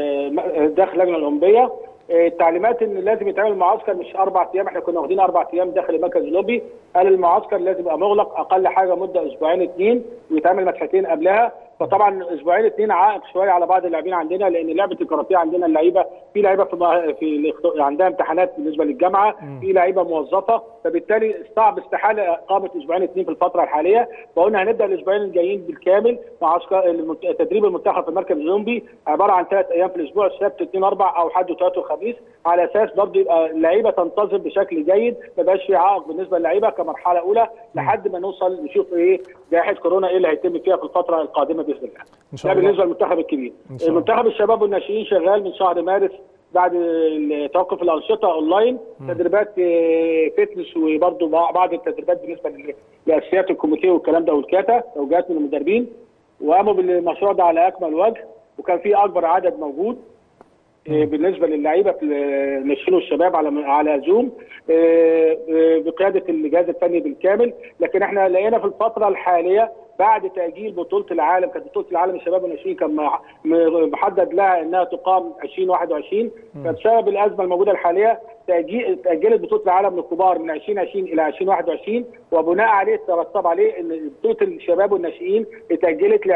ال- داخل اللجنه الاولمبيه آه، التعليمات ان لازم يتعمل معسكر مش اربع ايام احنا كنا واخدين اربع ايام داخل المركز الاولمبي قال المعسكر لازم يبقى مغلق اقل حاجه مده اسبوعين اثنين ويتعمل مسحتين قبلها فطبعا اسبوعين اثنين عائق شويه على بعض اللاعبين عندنا لان لعبه الكاراتيه عندنا اللعيبه في لعيبه في في الاخت- عندها امتحانات بالنسبه للجامعه في لعيبه موظفه فبالتالي صعب استحاله اقامه اسبوعين اثنين في الفتره الحاليه فقلنا هنبدا الاسبوعين الجايين بالكامل معسكر المنت- تدريب المنتخب في المركز الاولمبي عباره عن ثلاث ايام في الاسبوع السبت اثنين اربع او حد وثلاث وخميس على اساس برضه يبقى اللعيبه تنتظم بشكل جيد ما يبقاش في عائق بالنسبه للعيبه كمرحله اولى لحد ما نوصل نشوف ايه جائحه كورونا ايه اللي هيتم فيها في الفتره القادمه باذن الله. ان شاء ده الله بالنسبه للمنتخب الكبير. إن شاء الله. منتخب الشباب والناشئين شغال من شهر مارس بعد ال- توقف الانشطه اونلاين تدريبات آه، فتنس وبرضه بع- بعض التدريبات بالنسبه لل- لاساسيات الكوميتيه والكلام ده والكاتا توجيهات من المدربين وقاموا بالمشروع ده على اكمل وجه وكان في اكبر عدد موجود آه، بالنسبه للعيبه في الناشئين والشباب على على زوم آه، آه، بقياده الجهاز الفني بالكامل لكن احنا لقينا في الفتره الحاليه بعد تاجيل بطوله العالم كانت بطوله العالم الشباب والناشئين كان مع- م- محدد لها انها تقام 2021 فبسبب الازمه الموجوده الحاليه تأجي- تاجلت بطوله العالم للكبار من 2020 الى 2021 وبناء عليه ترتب عليه ان بطوله الشباب والناشئين اتاجلت ل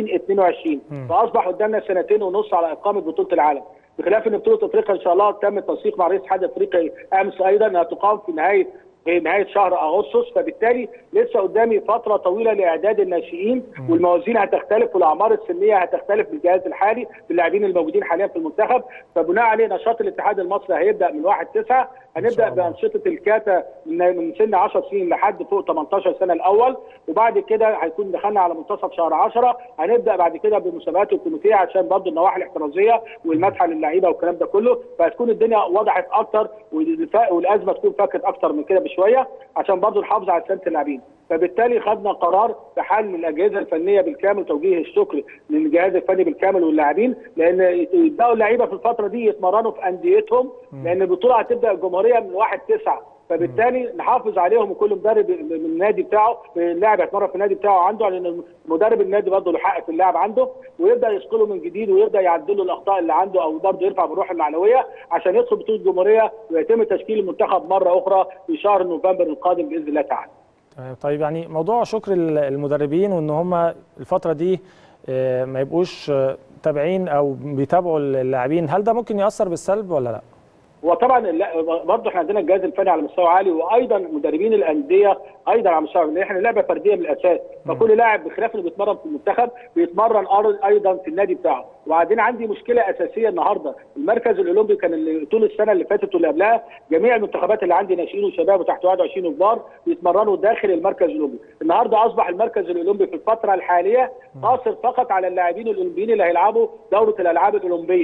2022 فاصبح قدامنا سنتين ونص على اقامه بطوله العالم بخلاف ان بطوله افريقيا ان شاء الله تم التنسيق مع رئيس الاتحاد الافريقي امس ايضا انها تقام في نهايه في نهايه شهر اغسطس فبالتالي لسه قدامي فتره طويله لاعداد الناشئين والموازين هتختلف والاعمار السنيه هتختلف بالجهاز الحالي باللاعبين الموجودين حاليا في المنتخب فبناء عليه نشاط الاتحاد المصري هيبدا من 1 9 هنبدا بانشطه الكاتا من من سن 10 سنين لحد فوق 18 سنه الاول وبعد كده هيكون دخلنا على منتصف شهر 10 هنبدا بعد كده بمسابقات الكوميتيه عشان برضه النواحي الاحترازيه والمدحه للعيبه والكلام ده كله فهتكون الدنيا وضحت اكتر والف- والازمه تكون فكت اكتر من كده بشويه عشان برضه نحافظ على سلامه اللاعبين فبالتالي خدنا قرار بحل الاجهزه الفنيه بالكامل توجيه الشكر للجهاز الفني بالكامل واللاعبين لان يبداوا اللعيبه في الفتره دي يتمرنوا في انديتهم لان البطوله هتبدا الجمهوريه من 1 9 فبالتالي نحافظ عليهم وكل مدرب من النادي بتاعه اللاعب يتمرن في النادي بتاعه عنده لان مدرب النادي برضه له حق في اللاعب عنده ويبدا يثقله من جديد ويبدا يعدل له الاخطاء اللي عنده او برضه يرفع بالروح المعنويه عشان يدخل بطوله الجمهوريه ويتم تشكيل المنتخب مره اخرى في شهر نوفمبر القادم باذن الله تعالى. تمام. طيب يعني موضوع شكر ال- المدربين وان هم الفتره دي آه، ما يبقوش آه، تابعين او بيتابعوا اللاعبين هل ده ممكن ياثر بالسلب ولا لا وطبعا لا- برضه احنا عندنا الجهاز الفني على مستوى عالي وايضا مدربين الانديه ايضا على مستوى لان احنا لعبه فرديه من الاساس فكل لاعب بخلاف اللي بيتمرن في المنتخب بيتمرن أر- ايضا في النادي بتاعه وبعدين عندي مشكله اساسيه النهارده المركز الاولمبي كان اللي طول السنه اللي فاتت واللي قبلها جميع المنتخبات اللي عندي ناشئين وشباب وتحت 21 وكبار بيتمرنوا داخل المركز الاولمبي النهارده اصبح المركز الاولمبي في الفتره الحاليه قاصر فقط على اللاعبين الاولمبيين اللي هيلعبوا دوره الالعاب الاولمبيه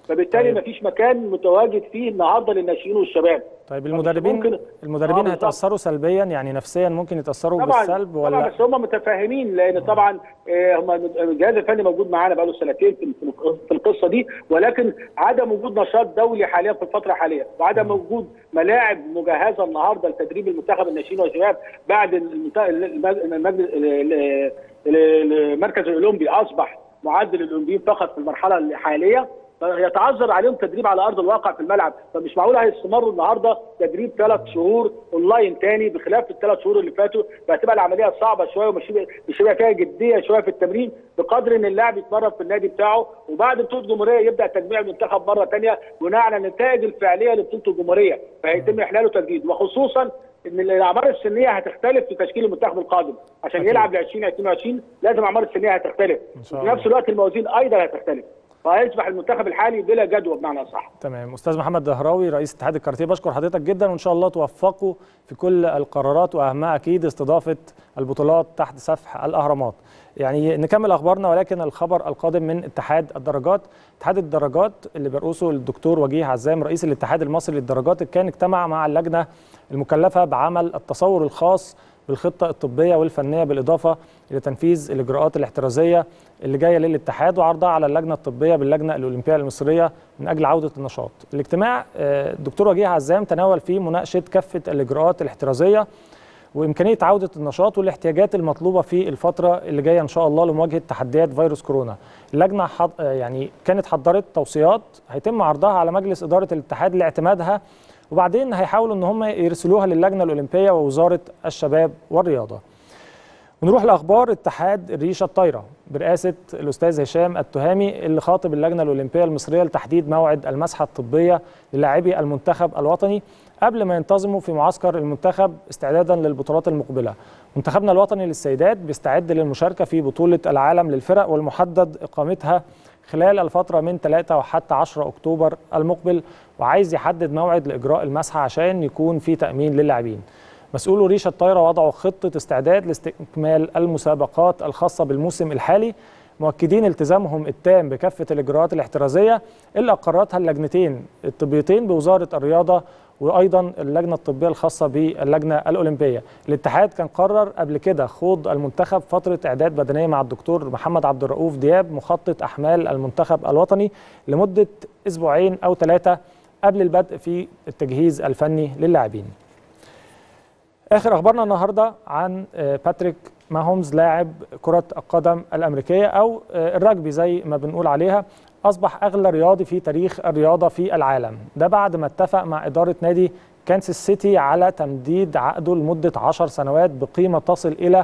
فبالتالي طيب. مفيش مكان متواجد فيه النهارده للناشئين والشباب طيب ممكن- المدربين المدربين آه، بالظبط. هيتاثروا سلبيا يعني نفسيا ممكن يتاثروا طبعا بالسلب طبعا ولا بس هم متفاهمين لان طبعا آه، هم الجهاز الفني موجود معانا بقاله سنتين في في- في القصه دي ولكن عدم وجود نشاط دولي حاليا في الفتره الحاليه وعدم وجود ملاعب مجهزه النهارده لتدريب المنتخب الناشئين والشباب بعد المنت- المج- المجلس ال- ال- ال- المركز الاولمبي اصبح معدل الاولمبيين فقط في المرحله الحاليه يتعذر عليهم تدريب على ارض الواقع في الملعب فمش معقول هيستمروا النهارده تدريب ثلاث شهور اونلاين تاني بخلاف الثلاث شهور اللي فاتوا فهتبقى العمليه صعبه شويه ومش هيبقى- مش هيبقى فيها جديه شويه في التمرين بقدر ان اللاعب يتمرن في النادي بتاعه وبعد بطوله الجمهوريه يبدا تجميع المنتخب مره ثانيه بناء على النتائج الفعليه لبطوله الجمهوريه فهيتم احلاله تجديد وخصوصا ان الاعمار السنيه هتختلف في تشكيل المنتخب القادم عشان أكيد. يلعب ل 2022 لازم الاعمار السنيه هتختلف إن شاء وفي الله. نفس الوقت الموازين ايضا هتختلف فهيصبح المنتخب الحالي بلا جدوى بمعنى صح تمام استاذ محمد دهراوي رئيس اتحاد الكاراتيه بشكر حضرتك جدا وان شاء الله توفقوا في كل القرارات واهمها اكيد استضافه البطولات تحت سفح الاهرامات يعني نكمل اخبارنا ولكن الخبر القادم من اتحاد الدرجات اتحاد الدرجات اللي بيرأسه الدكتور وجيه عزام رئيس الاتحاد المصري للدرجات كان اجتمع مع اللجنه المكلفه بعمل التصور الخاص بالخطه الطبيه والفنيه بالاضافه الى تنفيذ الاجراءات الاحترازيه اللي جايه للاتحاد وعرضها على اللجنه الطبيه باللجنه الاولمبيه المصريه من اجل عوده النشاط. الاجتماع آه، الدكتور وجيه عزام تناول فيه مناقشه كافه الاجراءات الاحترازيه وامكانيه عوده النشاط والاحتياجات المطلوبه في الفتره اللي جايه ان شاء الله لمواجهه تحديات فيروس كورونا. اللجنه حض... آه، يعني كانت حضرت توصيات هيتم عرضها على مجلس اداره الاتحاد لاعتمادها وبعدين هيحاولوا ان هم يرسلوها للجنه الاولمبيه ووزاره الشباب والرياضه. ونروح لاخبار اتحاد الريشه الطايره برئاسه الاستاذ هشام التهامي اللي خاطب اللجنه الاولمبيه المصريه لتحديد موعد المسحه الطبيه للاعبي المنتخب الوطني قبل ما ينتظموا في معسكر المنتخب استعدادا للبطولات المقبله. منتخبنا الوطني للسيدات بيستعد للمشاركه في بطوله العالم للفرق والمحدد اقامتها خلال الفتره من 3 وحتى 10 اكتوبر المقبل وعايز يحدد موعد لاجراء المسحه عشان يكون في تامين للاعبين. مسؤولو ريشه الطايره وضعوا خطه استعداد لاستكمال المسابقات الخاصه بالموسم الحالي مؤكدين التزامهم التام بكافه الاجراءات الاحترازيه اللي اقرتها اللجنتين الطبيتين بوزاره الرياضه وايضا اللجنه الطبيه الخاصه باللجنه الاولمبيه. الاتحاد كان قرر قبل كده خوض المنتخب فتره اعداد بدنيه مع الدكتور محمد عبد الرؤوف دياب مخطط احمال المنتخب الوطني لمده اسبوعين او ثلاثه قبل البدء في التجهيز الفني للاعبين. اخر اخبارنا النهارده عن آه، باتريك ماهومز لاعب كره القدم الامريكيه او آه، الرجبي زي ما بنقول عليها اصبح اغلى رياضي في تاريخ الرياضه في العالم ده بعد ما اتفق مع اداره نادي كانساس سيتي على تمديد عقده لمده 10 سنوات بقيمه تصل الى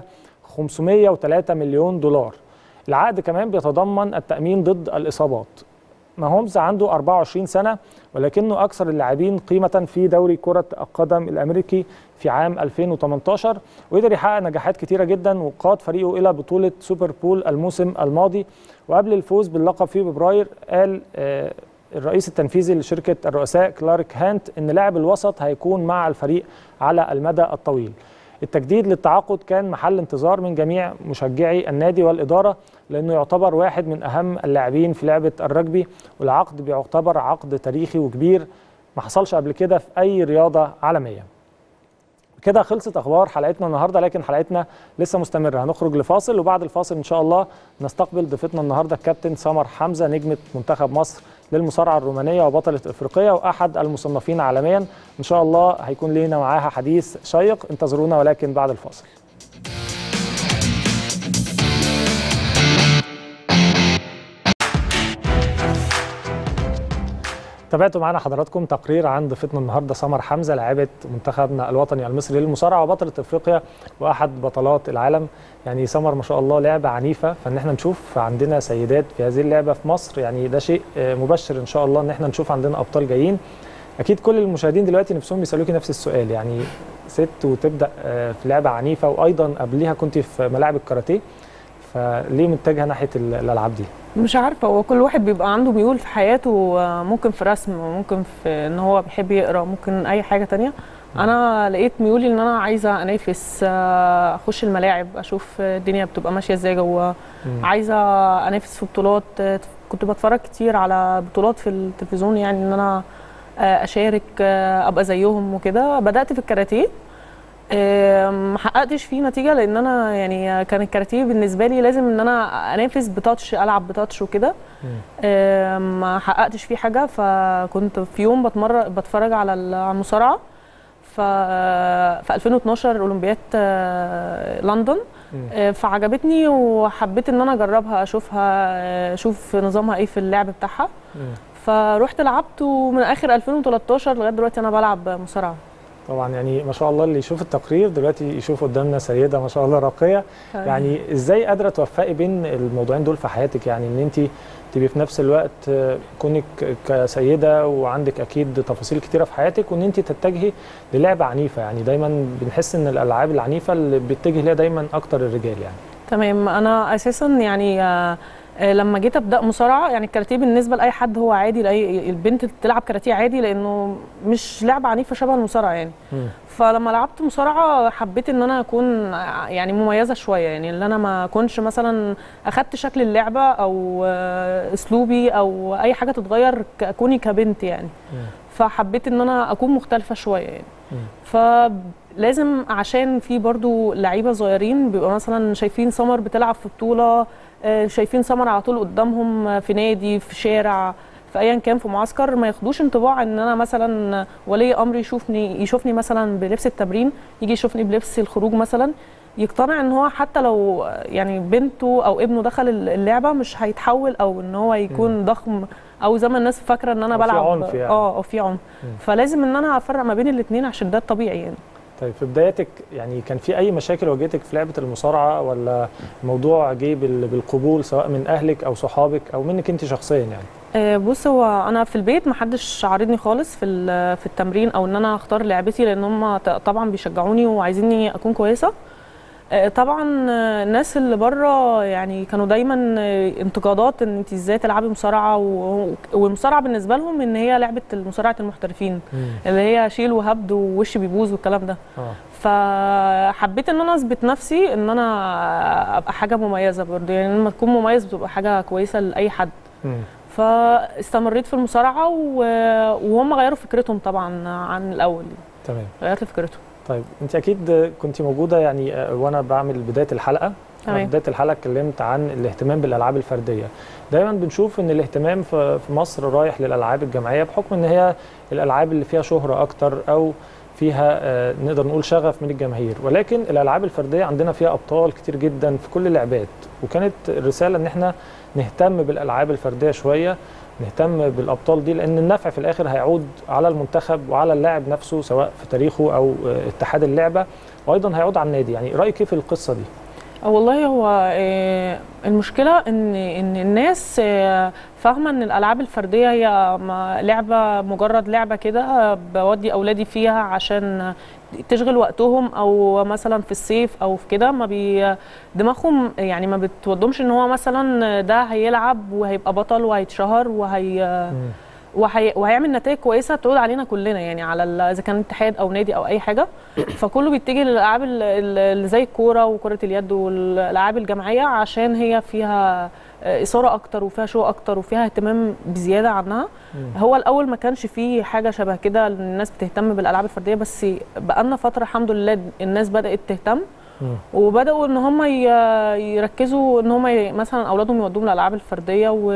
503 مليون دولار العقد كمان بيتضمن التامين ضد الاصابات ماهومز عنده 24 سنة ولكنه أكثر اللاعبين قيمة في دوري كرة القدم الأمريكي في عام 2018 وقدر يحقق نجاحات كتيرة جدا وقاد فريقه إلى بطولة سوبر بول الموسم الماضي وقبل الفوز باللقب في فبراير قال آه، الرئيس التنفيذي لشركة الرؤساء كلارك هانت إن لاعب الوسط هيكون مع الفريق على المدى الطويل التجديد للتعاقد كان محل انتظار من جميع مشجعي النادي والإدارة لأنه يعتبر واحد من أهم اللاعبين في لعبة الرجبي والعقد بيعتبر عقد تاريخي وكبير ما حصلش قبل كده في أي رياضة عالمية كده خلصت اخبار حلقتنا النهارده لكن حلقتنا لسه مستمره هنخرج لفاصل وبعد الفاصل ان شاء الله نستقبل ضيفتنا النهارده الكابتن سمر حمزه نجمه منتخب مصر للمصارعه الرومانيه وبطله افريقيا واحد المصنفين عالميا ان شاء الله هيكون لينا معاها حديث شيق انتظرونا ولكن بعد الفاصل تابعتوا معنا حضراتكم تقرير عن ضيفتنا النهارده سمر حمزه لاعبه منتخبنا الوطني المصري للمصارعه وبطله افريقيا واحد بطلات العالم يعني سمر ما شاء الله لعبه عنيفه فان احنا نشوف عندنا سيدات في هذه اللعبه في مصر يعني ده شيء آه، مبشر ان شاء الله ان احنا نشوف عندنا ابطال جايين اكيد كل المشاهدين دلوقتي نفسهم يسالوكي نفس السؤال يعني ست وتبدا آه، في لعبه عنيفه وايضا قبليها كنت في ملاعب الكاراتيه فليه متجهه ناحيه ال- الالعاب دي؟ مش عارفه هو كل واحد بيبقى عنده ميول في حياته آه، ممكن في رسم ممكن في ان هو بيحب يقرا ممكن اي حاجه تانية انا لقيت ميولي ان انا عايزه انافس آه، اخش الملاعب اشوف الدنيا بتبقى ماشيه ازاي جوه عايزه انافس في بطولات آه، في كنت بتفرج كتير على بطولات في التلفزيون يعني ان انا آه، اشارك آه، ابقى زيهم وكده بدات في الكاراتيه آه، ما حققتش فيه نتيجه لان انا يعني كان الكاراتيه بالنسبه لي لازم ان انا انافس بتاتش العب بتاتش وكده آه، ما حققتش فيه حاجه فكنت في يوم بتمرن بتفرج على ال- على المصارعه ف في 2012 اولمبياد آه، لندن آه، فعجبتني وحبيت ان انا اجربها اشوفها آه، اشوف نظامها ايه في اللعب بتاعها فروحت لعبت ومن اخر 2013 لغايه دلوقتي انا بلعب مصارعه طبعا يعني ما شاء الله اللي يشوف التقرير دلوقتي يشوف قدامنا سيده ما شاء الله راقيه يعني ازاي قادره توفقي بين الموضوعين دول في حياتك يعني ان انت تبقي في نفس الوقت آه، كونك كسيده وعندك اكيد تفاصيل كتيره في حياتك وان انت تتجهي للعبه عنيفه يعني دايما بنحس ان الالعاب العنيفه اللي بيتجه ليها دايما اكتر الرجال يعني تمام انا اساسا يعني آه، آه، لما جيت ابدا مصارعه يعني الكاراتيه بالنسبه لاي حد هو عادي لاي البنت تلعب كاراتيه عادي لانه مش لعبه عنيفه شبه المصارعه يعني مم. فلما لعبت مصارعه حبيت ان انا اكون ع- يعني مميزه شويه يعني ان انا ما اكونش مثلا اخدت شكل اللعبه او آه، اسلوبي او اي حاجه تتغير كوني كبنت يعني فحبيت ان انا اكون مختلفه شويه يعني فلازم عشان في برضو لعيبه صغيرين بيبقى مثلا شايفين سمر بتلعب في بطوله آه، شايفين سمر على طول قدامهم آه، في نادي في شارع في ايا كان في معسكر ما ياخدوش انطباع ان انا مثلا ولي امر يشوفني يشوفني مثلا بلبس التمرين يجي يشوفني بلبس الخروج مثلا يقتنع ان هو حتى لو يعني بنته او ابنه دخل اللعبه مش هيتحول او ان هو يكون ضخم او زي ما الناس فاكره ان انا أو في بلعب عنف يعني. اه او في عنف فلازم ان انا افرق ما بين الاثنين عشان ده الطبيعي يعني طيب في بدايتك يعني كان في اي مشاكل واجهتك في لعبه المصارعه ولا الموضوع جه بال- بالقبول سواء من اهلك او صحابك او منك انت شخصيا يعني آه، بص هو انا في البيت ما حدش عارضني خالص في ال- في التمرين او ان انا اختار لعبتي لان هم ط- طبعا بيشجعوني وعايزيني اكون كويسه آه، طبعا آه، الناس اللي بره يعني كانوا دايما آه، انتقادات ان انت ازاي تلعبي مصارعه و- والمصارعه بالنسبه لهم ان هي لعبه مصارعه المحترفين اللي هي شيل وهبد ووش بيبوظ والكلام ده اه فحبيت ان انا اثبت نفسي ان انا ابقى حاجه مميزه برضه يعني لما تكون مميز بتبقى حاجه كويسه لاي حد مم. فاستمريت في المصارعه و- وهم غيروا فكرتهم طبعا عن الاول تمام غيرت فكرتهم طيب انت اكيد كنت موجوده يعني آه، وانا بعمل بدايه الحلقه أنا في تمام. بدايه الحلقه اتكلمت عن الاهتمام بالالعاب الفرديه دايما بنشوف ان الاهتمام في في مصر رايح للالعاب الجماعيه بحكم ان هي الالعاب اللي فيها شهره اكتر او فيها آه، نقدر نقول شغف من الجماهير ولكن الالعاب الفرديه عندنا فيها ابطال كتير جدا في كل اللعبات وكانت الرساله ان احنا نهتم بالالعاب الفرديه شويه نهتم بالابطال دي لان النفع في الاخر هيعود على المنتخب وعلى اللاعب نفسه سواء في تاريخه او آه، اتحاد اللعبه وايضا هيعود على النادي يعني رايك ايه في القصه دي والله هو آه، المشكله ان ان الناس آه، فاهمه ان الالعاب الفرديه هي ما- لعبه مجرد لعبه كده بودي اولادي فيها عشان تشغل وقتهم او مثلا في الصيف او في كده ما بي دماغهم يعني ما بتودهمش ان هو مثلا ده هيلعب وهيبقى بطل وهيتشهر وهي وهي... وهيعمل نتائج كويسه تعود علينا كلنا يعني على ال- اذا كان اتحاد او نادي او اي حاجه فكله بيتجه للالعاب ال- ال- اللي زي الكوره وكره اليد والالعاب الجماعيه عشان هي فيها آه، اثاره اكتر وفيها شو اكتر وفيها اهتمام بزياده عنها هو الاول ما كانش فيه حاجه شبه كده إن الناس بتهتم بالالعاب الفرديه بس بقالنا فتره الحمد لله الناس بدات تهتم مم. وبداوا ان هم ي- يركزوا ان هم ي- مثلا اولادهم يودوهم الالعاب الفرديه و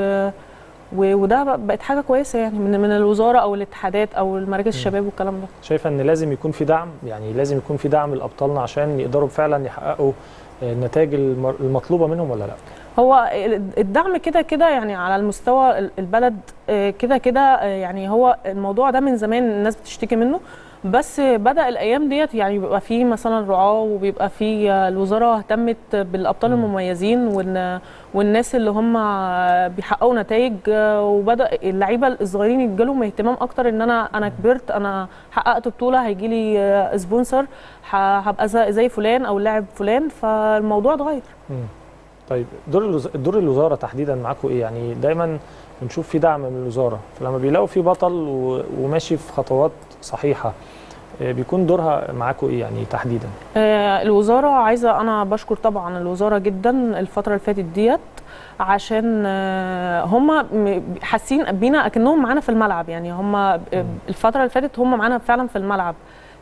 و- وده بق- بقت حاجه كويسه يعني من من الوزاره او الاتحادات او المراكز الشباب والكلام ده شايفه ان لازم يكون في دعم يعني لازم يكون في دعم لابطالنا عشان يقدروا فعلا يحققوا آه، النتائج المر- المطلوبه منهم ولا لا هو الدعم كده كده يعني على المستوى ال- البلد آه، كده كده آه، يعني هو الموضوع ده من زمان الناس بتشتكي منه بس بدا الايام ديت يعني بيبقى فيه مثلا رعاه وبيبقى فيه آه، الوزاره اهتمت بالابطال المميزين وان والناس اللي هم بيحققوا نتائج آه، وبدا اللعيبه الصغيرين يجيلهم اهتمام اكتر ان انا انا كبرت انا حققت بطوله هيجي لي سبونسر هبقى زي زي فلان او لاعب فلان فالموضوع اتغير مم. طيب دور الوز... دور الوزاره تحديدا معاكم ايه يعني دايما بنشوف في دعم من الوزاره فلما بيلاقوا في بطل و... وماشي في خطوات صحيحه آه، بيكون دورها معاكم ايه يعني تحديدا آه، الوزارة عايزة أنا بشكر طبعا الوزارة جدا الفترة اللي فاتت ديت عشان آه، هم م- حاسين بينا اكنهم معانا في الملعب يعني هم الفتره اللي فاتت هم معانا فعلا في الملعب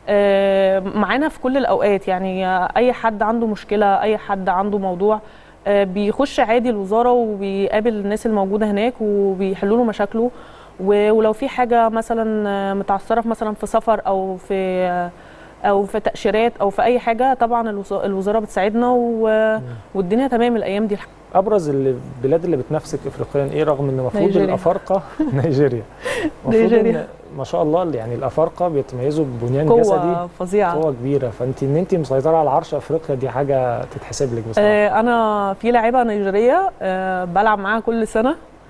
آه، معانا في كل الاوقات يعني آه، اي حد عنده مشكله اي حد عنده موضوع آه، بيخش عادي الوزاره وبيقابل الناس الموجوده هناك وبيحلوا له مشاكله و- ولو في حاجه مثلا آه، متعثره في- مثلا في سفر او في آه، او في تاشيرات او في اي حاجه طبعا الوز- الوزاره بتساعدنا و- والدنيا تمام الايام دي ابرز اللي- البلاد اللي بتنافسك افريقيا ايه رغم ان المفروض نيجيريا. الافارقه نيجيريا المفروض نيجيريا. ان ما شاء الله يعني الافارقه بيتميزوا ببنيان جسدي قوه فظيعه قوه كبيره فانت ان انت مسيطره على عرش افريقيا دي حاجه تتحسب لك بصراحه آه، انا في لاعيبه نيجيريه آه، بلعب معاها كل سنه مم.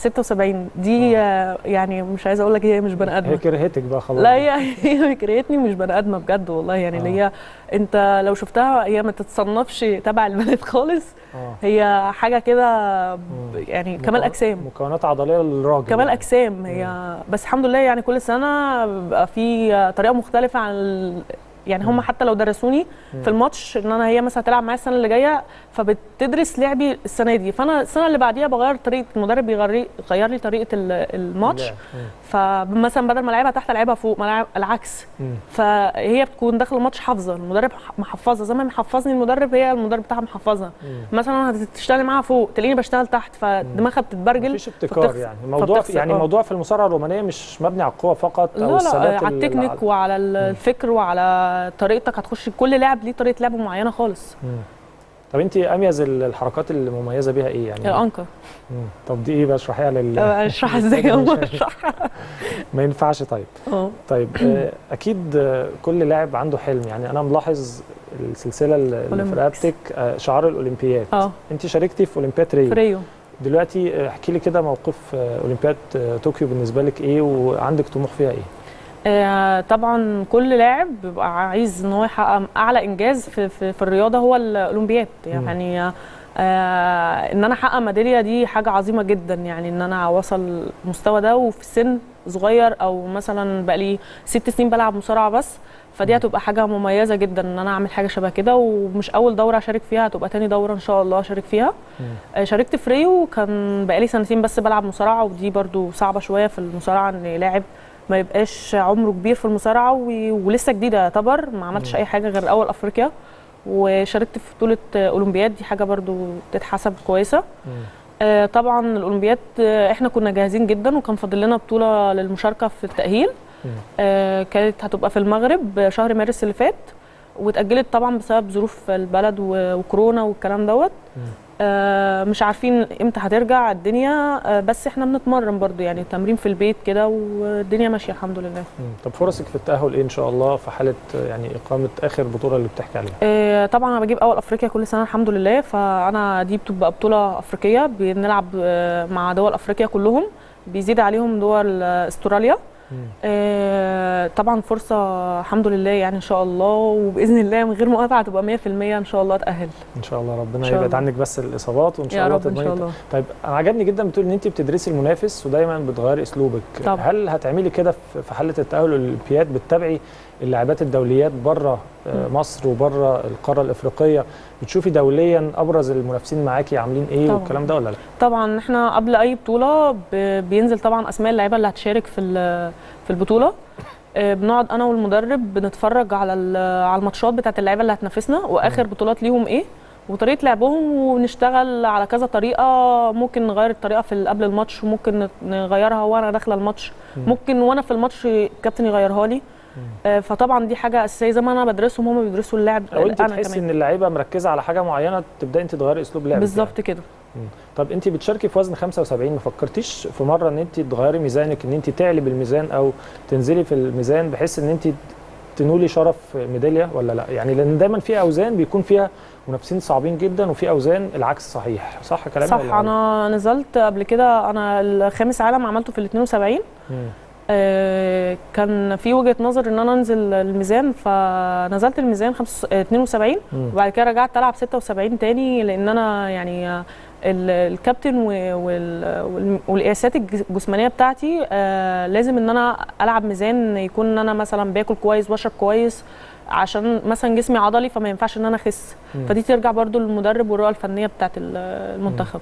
76 دي آه، يعني مش عايزه اقول لك هي مش بني هي ادمه كرهتك بقى خلاص لا هي هي كرهتني مش بني ادمه بجد والله يعني اللي هي انت لو شفتها هي ما تتصنفش تبع البنات خالص اه هي حاجه كده ب- يعني كمال مكون- اجسام مكونات عضليه للراجل كمال يعني. اجسام هي بس الحمد لله يعني كل سنه بيبقى في طريقه مختلفه عن ال- يعني هم حتى لو درسوني في الماتش ان انا هي مثلا هتلعب معايا السنه اللي جايه فبتدرس لعبي السنه دي فانا السنه اللي بعديها بغير طريقه المدرب بيغير غير لي طريقه ال- الماتش اللعب. مم. فمثلا بدل ما العبها تحت العبها فوق ما العب العكس مم. فهي بتكون داخل الماتش حافظه المدرب ح- محفظه زي ما محفظني المدرب هي المدرب بتاعها محفظها مم. مثلا هتشتغل معاها فوق تلاقيني بشتغل تحت فدماغها بتتبرجل مفيش ابتكار فبتخسر- يعني الموضوع فبتخسر، يعني آه. الموضوع في المصارعه الرومانيه مش مبني على القوه فقط لا او لا الثبات على ال- التكنيك الع- وعلى الفكر وعلى طريقتك هتخش كل لاعب ليه طريقه لعب معينه خالص مم. طب انت اميز ال- الحركات اللي مميزه بيها ايه يعني الانكر مم. طب دي ايه بقى اشرحيها لل اشرح ازاي يا عمر اشرح ما ينفعش طيب اه طيب آه، اكيد آه، كل لاعب عنده حلم يعني انا ملاحظ السلسله اللي في أولمبيكس. رقبتك آه، شعار الاولمبياد اه انت شاركتي في اولمبياد ريو فريو دلوقتي آه، احكي لي كده موقف آه، اولمبياد آه، طوكيو بالنسبه لك ايه وعندك طموح فيها ايه آه، طبعا كل لاعب بيبقى عايز ان هو يحقق اعلى انجاز في, في, في الرياضه هو الاولمبياد يعني آه ان انا احقق ميداليه دي حاجه عظيمه جدا يعني ان انا اوصل المستوى ده وفي سن صغير او مثلا بقى لي ست سنين بلعب مصارعه بس فدي هتبقى حاجه مميزه جدا ان انا اعمل حاجه شبه كده ومش اول دوره اشارك فيها هتبقى تاني دوره ان شاء الله اشارك فيها آه، شاركت في ريو كان بقالي سنتين بس بلعب مصارعه ودي برضو صعبه شويه في المصارعه ان لاعب ما يبقاش عمره كبير في المصارعه و- ولسه جديده يعتبر ما عملتش اي حاجه غير اول افريقيا وشاركت في بطوله اولمبياد دي حاجه برضو تتحسب كويسه آه، طبعا الاولمبياد آه، احنا كنا جاهزين جدا وكان فاضل لنا بطوله للمشاركه في التاهيل آه، كانت هتبقى في المغرب شهر مارس اللي فات واتاجلت طبعا بسبب ظروف البلد و- وكورونا والكلام دوت آه، مش عارفين امتى هترجع الدنيا آه، بس احنا بنتمرن برضو يعني تمرين في البيت كده والدنيا ماشيه الحمد لله مم. طب فرصك في التاهل ايه ان شاء الله في حاله آه، يعني اقامه اخر بطوله اللي بتحكي عليها آه، طبعا انا بجيب اول افريقيا كل سنه الحمد لله فانا دي بتبقى بطوله افريقيه بنلعب آه، مع دول افريقيا كلهم بيزيد عليهم دول آه، استراليا آه، طبعا فرصه الحمد لله يعني ان شاء الله وباذن الله من غير مقاطعه تبقى 100% ان شاء الله اتاهل ان شاء الله ربنا إن شاء يبعد الله. عنك بس الاصابات وان شاء يا الله رب ان تضمني شاء الت- الله طيب انا عجبني جدا بتقول ان انت بتدرسي المنافس ودايما بتغيري اسلوبك طبعا. هل هتعملي كده في في حاله التاهل للاولمبياد بتتابعي اللاعبات الدوليات بره آه، مم. مصر وبره القاره الافريقيه بتشوفي دوليا ابرز المنافسين معاكي عاملين ايه طبعا. والكلام ده ولا لا طبعا احنا قبل اي بطوله ب- بينزل طبعا اسماء اللعيبه اللي هتشارك في ال- في البطوله آه، بنقعد انا والمدرب بنتفرج على ال- على الماتشات بتاعت اللعيبه اللي هتنافسنا واخر بطولات ليهم ايه وطريقه لعبهم ونشتغل على كذا طريقه ممكن نغير الطريقه في ال- قبل الماتش وممكن نت- نغيرها وانا داخله الماتش ممكن وانا في الماتش الكابتن يغيرها لي آه، فطبعا دي حاجه اساسيه زي ما انا بدرسهم هم بيدرسوا اللاعب او انت انا تحسي كمان ان اللعيبه مركزه على حاجه معينه تبداي انت تغيري اسلوب لعبك بالظبط كده يعني. طب انت بتشاركي في وزن 75 ما فكرتيش في مره ان انت تغيري ميزانك ان انت تعلي بالميزان او تنزلي في الميزان بحيث ان انت تنولي شرف ميداليه ولا لا يعني لان دايما في اوزان بيكون فيها منافسين صعبين جدا وفي اوزان العكس صحيح صح كلامي صح ولا غلط؟ انا نزلت قبل كده انا الخامس عالم عملته في ال 72 مم. آه، كان في وجهه نظر ان انا انزل الميزان فنزلت الميزان خمس- آه، 72 مم. وبعد كده رجعت العب 76 تاني لان انا يعني آه، ال- الكابتن و- وال- وال- والقياسات الج- الجسمانيه بتاعتي آه، لازم ان انا العب ميزان يكون ان انا مثلا باكل كويس واشرب كويس عشان مثلا جسمي عضلي فما ينفعش ان انا اخس مم. فدي ترجع برضو للمدرب والرؤيه الفنيه بتاعت ال- المنتخب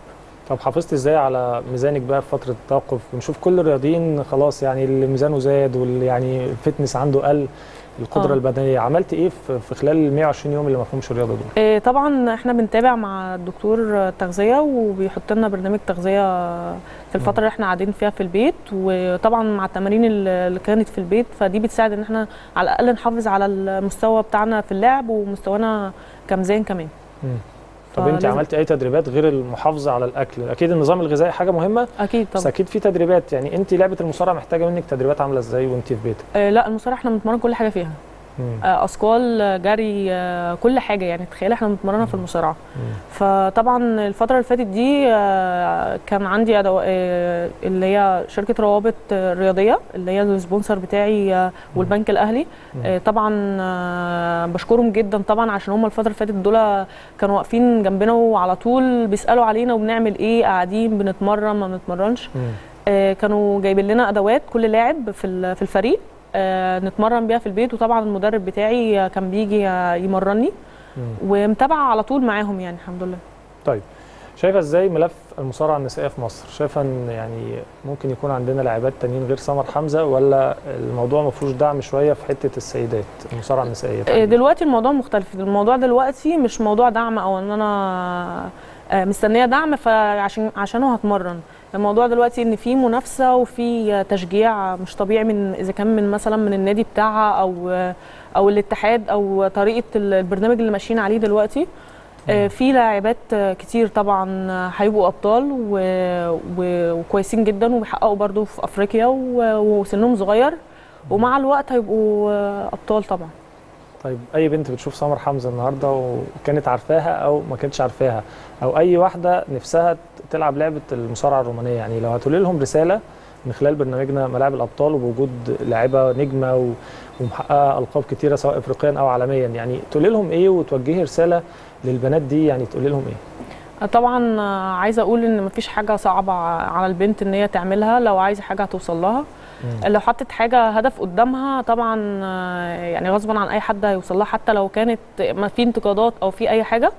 طب حافظت ازاي على ميزانك بقى في فتره التوقف بنشوف كل الرياضيين خلاص يعني اللي ميزانه زاد واللي يعني الفتنس عنده قل القدره آه. البدنيه عملت ايه في في خلال ال 120 يوم اللي ما فيهمش الرياضه دول إيه طبعا احنا بنتابع مع الدكتور تغذيه وبيحط لنا برنامج تغذيه في الفتره اللي احنا قاعدين فيها في البيت وطبعا مع التمارين اللي كانت في البيت فدي بتساعد ان احنا على الاقل نحافظ على المستوى بتاعنا في اللعب ومستوانا كميزان كمان مم. طب انت فلازم- عملتي اي تدريبات غير المحافظه على الاكل اكيد النظام الغذائي حاجه مهمه اكيد بس طبعا اكيد في تدريبات يعني انت لعبه المصارعه محتاجه منك تدريبات عامله ازاي وانت في بيتك إيه لا المصارعه احنا بنتمرن كل حاجه فيها مم. آه، اثقال آه، جري آه، كل حاجه يعني تخيل احنا بنتمرنها في المصارعه مم. فطبعا الفتره اللي فاتت دي آه، كان عندي أدو... آه، اللي هي شركه روابط آه، رياضيه اللي هي السبونسر بتاعي آه، والبنك الاهلي آه، طبعا آه، بشكرهم جدا طبعا عشان هم الفتره اللي فاتت دول كانوا واقفين جنبنا وعلى طول بيسالوا علينا وبنعمل ايه قاعدين بنتمرن ما بنتمرنش مم. آه، كانوا جايبين لنا ادوات كل لاعب في ال- في الفريق آه، نتمرن بيها في البيت وطبعا المدرب بتاعي آه، كان بيجي آه، يمرني مم. ومتابعه على طول معاهم يعني الحمد لله طيب شايفه ازاي ملف المصارعه النسائيه في مصر شايفه ان يعني ممكن يكون عندنا لاعبات تانيين غير سمر حمزه ولا الموضوع ما فيهوش دعم شويه في حته السيدات المصارعه النسائيه آه، تحديداً؟ دلوقتي الموضوع مختلف الموضوع دلوقتي مش موضوع دعم او ان انا آه، مستنيه دعم فعشان عشانه هتمرن الموضوع دلوقتي ان في منافسه وفي آه، تشجيع مش طبيعي من اذا كان من مثلا من النادي بتاعها او آه، او الاتحاد او طريقه البرنامج اللي ماشيين عليه دلوقتي آه، في لاعبات آه، كتير طبعا آه، هيبقوا ابطال و- و- وكويسين جدا وبيحققوا برضو في افريقيا و- وسنهم صغير ومع الوقت هيبقوا آه، ابطال طبعا طيب اي بنت بتشوف سمر حمزه النهارده وكانت عارفاها او ما كانتش عارفاها او اي واحده نفسها تلعب لعبه المصارعه الرومانيه يعني لو هتقولي لهم رساله من خلال برنامجنا ملاعب الابطال وبوجود لاعبه نجمه و- ومحققه القاب كتيره سواء افريقيا او عالميا يعني تقولي لهم ايه وتوجهي رساله للبنات دي يعني تقولي لهم ايه طبعا آه، عايزه اقول ان مفيش حاجه صعبه على البنت ان هي تعملها لو عايزه حاجه هتوصل لها لو حطت حاجه هدف قدامها طبعا آه، يعني غصبا عن اي حد هيوصل لها حتى لو كانت ما في انتقادات او في اي حاجه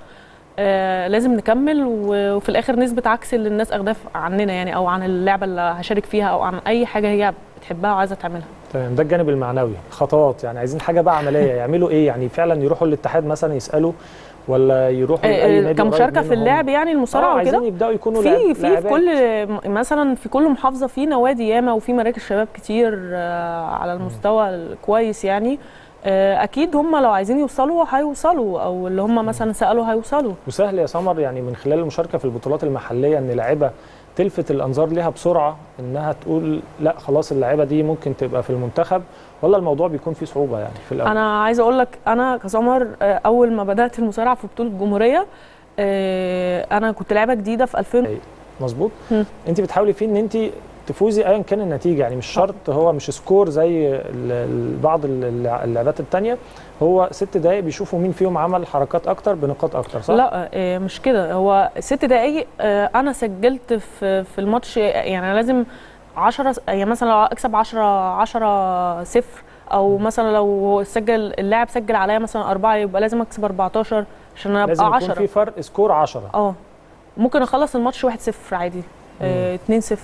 آه، لازم نكمل و- وفي الاخر نثبت عكس اللي الناس اخداه عننا يعني او عن اللعبه اللي هشارك فيها او عن اي حاجه هي بتحبها وعايزه تعملها تمام ده الجانب المعنوي خطوات يعني عايزين حاجه بقى عمليه يعملوا ايه يعني فعلا يروحوا الاتحاد مثلا يسالوا ولا يروحوا لاي آه، نادي كمشاركه قريب في منهم؟ اللعب يعني آه المصارعه وكده عايزين يبداوا يكونوا في لاعب- في في لاعبات. كل مثلا في كل محافظه في نوادي ياما وفي مراكز شباب كتير آه، على المستوى الكويس يعني آه، اكيد هم لو عايزين يوصلوا هيوصلوا او اللي هم مثلا سالوا هيوصلوا وسهل يا سمر يعني من خلال المشاركه في البطولات المحليه ان لاعبه تلفت الانظار ليها بسرعه انها تقول لا خلاص اللاعبه دي ممكن تبقى في المنتخب ولا الموضوع بيكون فيه صعوبه يعني في الاول انا عايزه اقول لك انا كسمر آه، اول ما بدات المصارعه في بطوله الجمهوريه آه، انا كنت لعبه جديده في 2000 مظبوط مم. انت بتحاولي فيه ان انت تفوزي ايا كان النتيجه يعني مش شرط هو مش سكور زي ال- ال- بعض ال- اللعبات التانية هو ست دقايق بيشوفوا مين فيهم عمل حركات اكتر بنقاط اكتر صح؟ لا آه، مش كده هو ست دقايق آه، انا سجلت في في الماتش آه، يعني أنا لازم 10 يعني مثلا لو اكسب 10 10 صفر او مثلا لو سجل اللاعب سجل عليا مثلا أربعة يبقى لازم اكسب 14 عشان انا لازم ابقى يكون 10 في فرق سكور 10 اه ممكن اخلص الماتش 1 0 عادي 2 0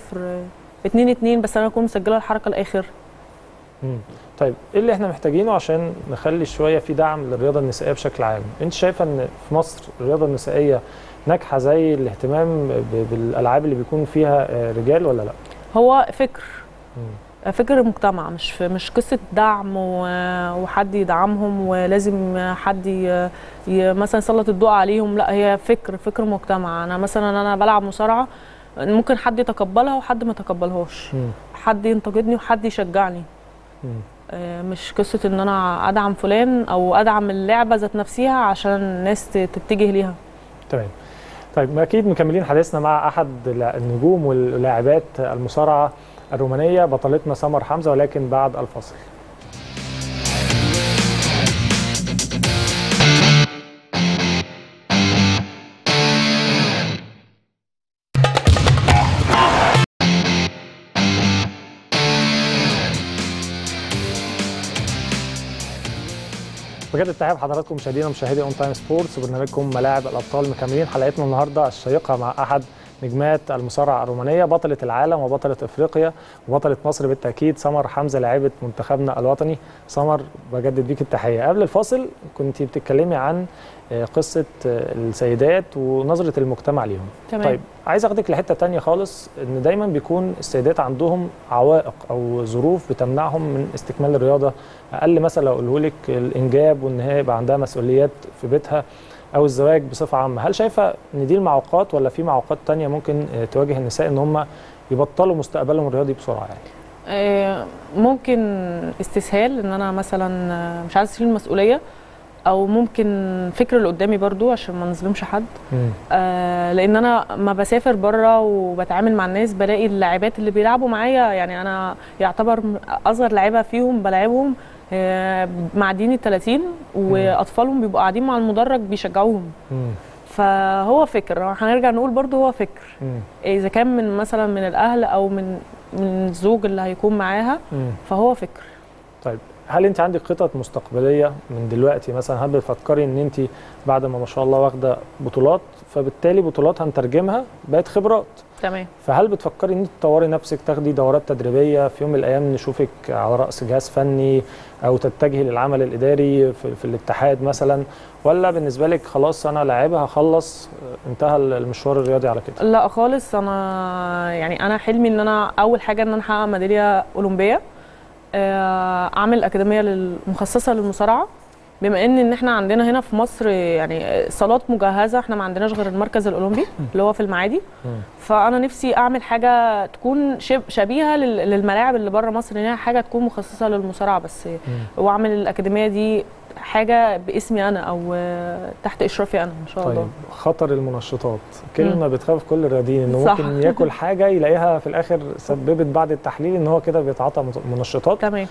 2 2 بس انا اكون مسجله الحركه الاخر مم. طيب ايه اللي احنا محتاجينه عشان نخلي شويه في دعم للرياضه النسائيه بشكل عام انت شايفه ان في مصر الرياضه النسائيه ناجحه زي الاهتمام ب- بالالعاب اللي بيكون فيها آه، رجال ولا لا هو فكر مم. فكر المجتمع مش في مش قصه دعم و- وحد يدعمهم ولازم حد ي- ي- مثلا يسلط الضوء عليهم لا هي فكر فكر مجتمع انا مثلا انا بلعب مصارعه ممكن حد يتقبلها وحد ما يتقبلهاش مم. حد ينتقدني وحد يشجعني مم. آه، مش قصه ان انا ادعم فلان او ادعم اللعبه ذات نفسها عشان الناس ت- تتجه ليها تمام طيب اكيد مكملين حديثنا مع احد اللا- النجوم واللاعبات المصارعه الرومانيه بطلتنا سمر حمزه ولكن بعد الفصل بجد التحيه بحضراتكم مشاهدينا ومشاهدي اون تايم سبورتس وبرنامجكم ملاعب الابطال مكملين حلقتنا النهارده الشيقه مع احد نجمات المصارعه الرومانيه بطله العالم وبطله افريقيا وبطله مصر بالتاكيد سمر حمزه لاعبه منتخبنا الوطني سمر بجدد بيك التحيه قبل الفاصل كنت بتتكلمي عن آه، قصه آه، السيدات ونظره المجتمع ليهم تمام. طيب عايز اخدك لحته تانية خالص ان دايما بيكون السيدات عندهم عوائق او ظروف بتمنعهم من استكمال الرياضه اقل مثلا لو اقوله لك الانجاب وان هي يبقى عندها مسؤوليات في بيتها او الزواج بصفه عامه هل شايفه ان دي المعوقات ولا في معوقات تانية ممكن آه، تواجه النساء ان هم يبطلوا مستقبلهم الرياضي بسرعه يعني آه، ممكن استسهال ان انا مثلا آه، مش عايزه اشيل المسؤوليه او ممكن فكر اللي قدامي برضو عشان ما نظلمش حد آه لان انا ما بسافر بره وبتعامل مع الناس بلاقي اللاعبات اللي بيلعبوا معايا يعني انا يعتبر اصغر لاعيبه فيهم بلاعبهم آه معديين ال 30 واطفالهم بيبقوا قاعدين مع المدرج بيشجعوهم مم. فهو فكر هنرجع نقول برضو هو فكر مم. اذا كان من مثلا من الاهل او من من الزوج اللي هيكون معاها مم. فهو فكر طيب هل انت عندك خطط مستقبليه من دلوقتي مثلا هل بتفكري ان انت بعد ما ما شاء الله واخده بطولات فبالتالي بطولات هنترجمها بقت خبرات تمام فهل بتفكري ان انت تطوري نفسك تاخدي دورات تدريبيه في يوم من الايام نشوفك على راس جهاز فني او تتجهي للعمل الاداري في, في الاتحاد مثلا ولا بالنسبه لك خلاص انا لاعبه هخلص آه، انتهى المشوار الرياضي على كده لا خالص انا يعني انا حلمي ان انا اول حاجه ان انا احقق ميداليه اولمبيه آه، اعمل اكاديميه لل- مخصصه للمصارعه بما ان ان احنا عندنا هنا في مصر يعني صالات مجهزه احنا ما عندناش غير المركز الاولمبي اللي هو في المعادي مم. فانا نفسي اعمل حاجه تكون شب شبيهه لل- للملاعب اللي بره مصر ان هي حاجه تكون مخصصه للمصارعه بس واعمل الاكاديميه دي حاجه باسمي انا او آه، تحت اشرافي انا ان شاء طيب الله خطر المنشطات كلمه بتخاف كل الرياضيين انه صح. ممكن ياكل حاجه يلاقيها في الاخر سببت بعد التحليل ان هو كده بيتعاطى منشطات تمام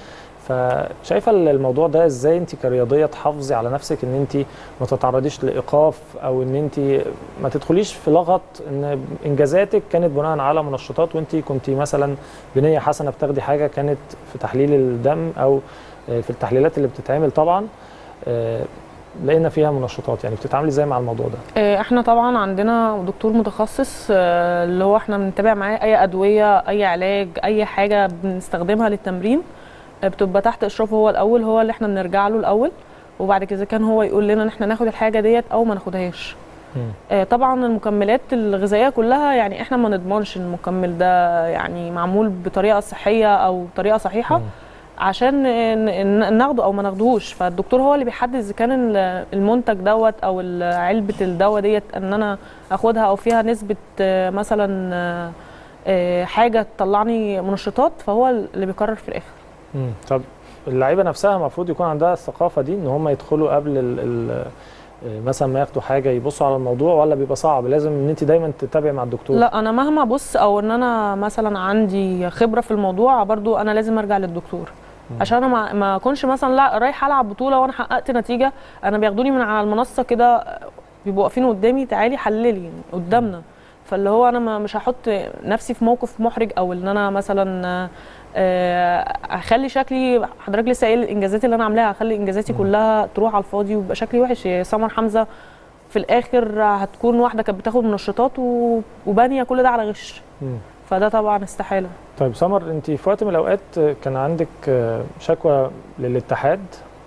فشايفه الموضوع ده ازاي انت كرياضيه تحافظي على نفسك ان انت ما تتعرضيش لايقاف او ان انت ما تدخليش في لغط ان انجازاتك كانت بناء على منشطات وانت كنت مثلا بنيه حسنه بتاخدي حاجه كانت في تحليل الدم او آه، في التحليلات اللي بتتعمل طبعا آه، لقينا فيها منشطات يعني بتتعاملي ازاي مع الموضوع ده آه، احنا طبعا عندنا دكتور متخصص آه، اللي هو احنا بنتابع معاه اي ادويه اي علاج اي حاجه بنستخدمها للتمرين آه، بتبقى تحت اشرافه هو الاول هو اللي احنا بنرجع له الاول وبعد كده كان هو يقول لنا ان احنا ناخد الحاجه ديت او ما ناخدهاش آه، طبعا المكملات الغذائيه كلها يعني احنا ما نضمنش المكمل ده يعني معمول بطريقه صحيه او طريقه صحيحه مم. عشان ن- ن- ناخده او ما ناخدهوش فالدكتور هو اللي بيحدد اذا كان ال- المنتج دوت او ال- علبه الدواء ديت ان انا اخدها او فيها نسبه آه، مثلا آه، آه، حاجه تطلعني منشطات فهو اللي بيقرر في الاخر مم. طب اللعيبه نفسها المفروض يكون عندها الثقافه دي ان هم يدخلوا قبل ال ال مثلا ما ياخدوا حاجه يبصوا على الموضوع ولا بيبقى صعب لازم ان انت دايما تتابعي مع الدكتور لا انا مهما ابص او ان انا مثلا عندي خبره في الموضوع برضو انا لازم ارجع للدكتور عشان انا ما- ما اكونش مثلا لا رايح العب بطوله وانا حققت نتيجه انا بياخدوني من على المنصه كده بيبقوا واقفين قدامي تعالي حللي قدامنا فاللي هو انا ما- مش هحط نفسي في موقف محرج او ان انا مثلا آه، اخلي شكلي حضرتك لسه قايل الانجازات اللي انا عاملاها اخلي انجازاتي كلها تروح على الفاضي ويبقى شكلي وحش يا سمر حمزه في الاخر هتكون واحده كانت بتاخد منشطات و- وبانيه كل ده على غش مم. فده طبعا استحاله طيب سمر انت في وقت من الاوقات كان عندك شكوى للاتحاد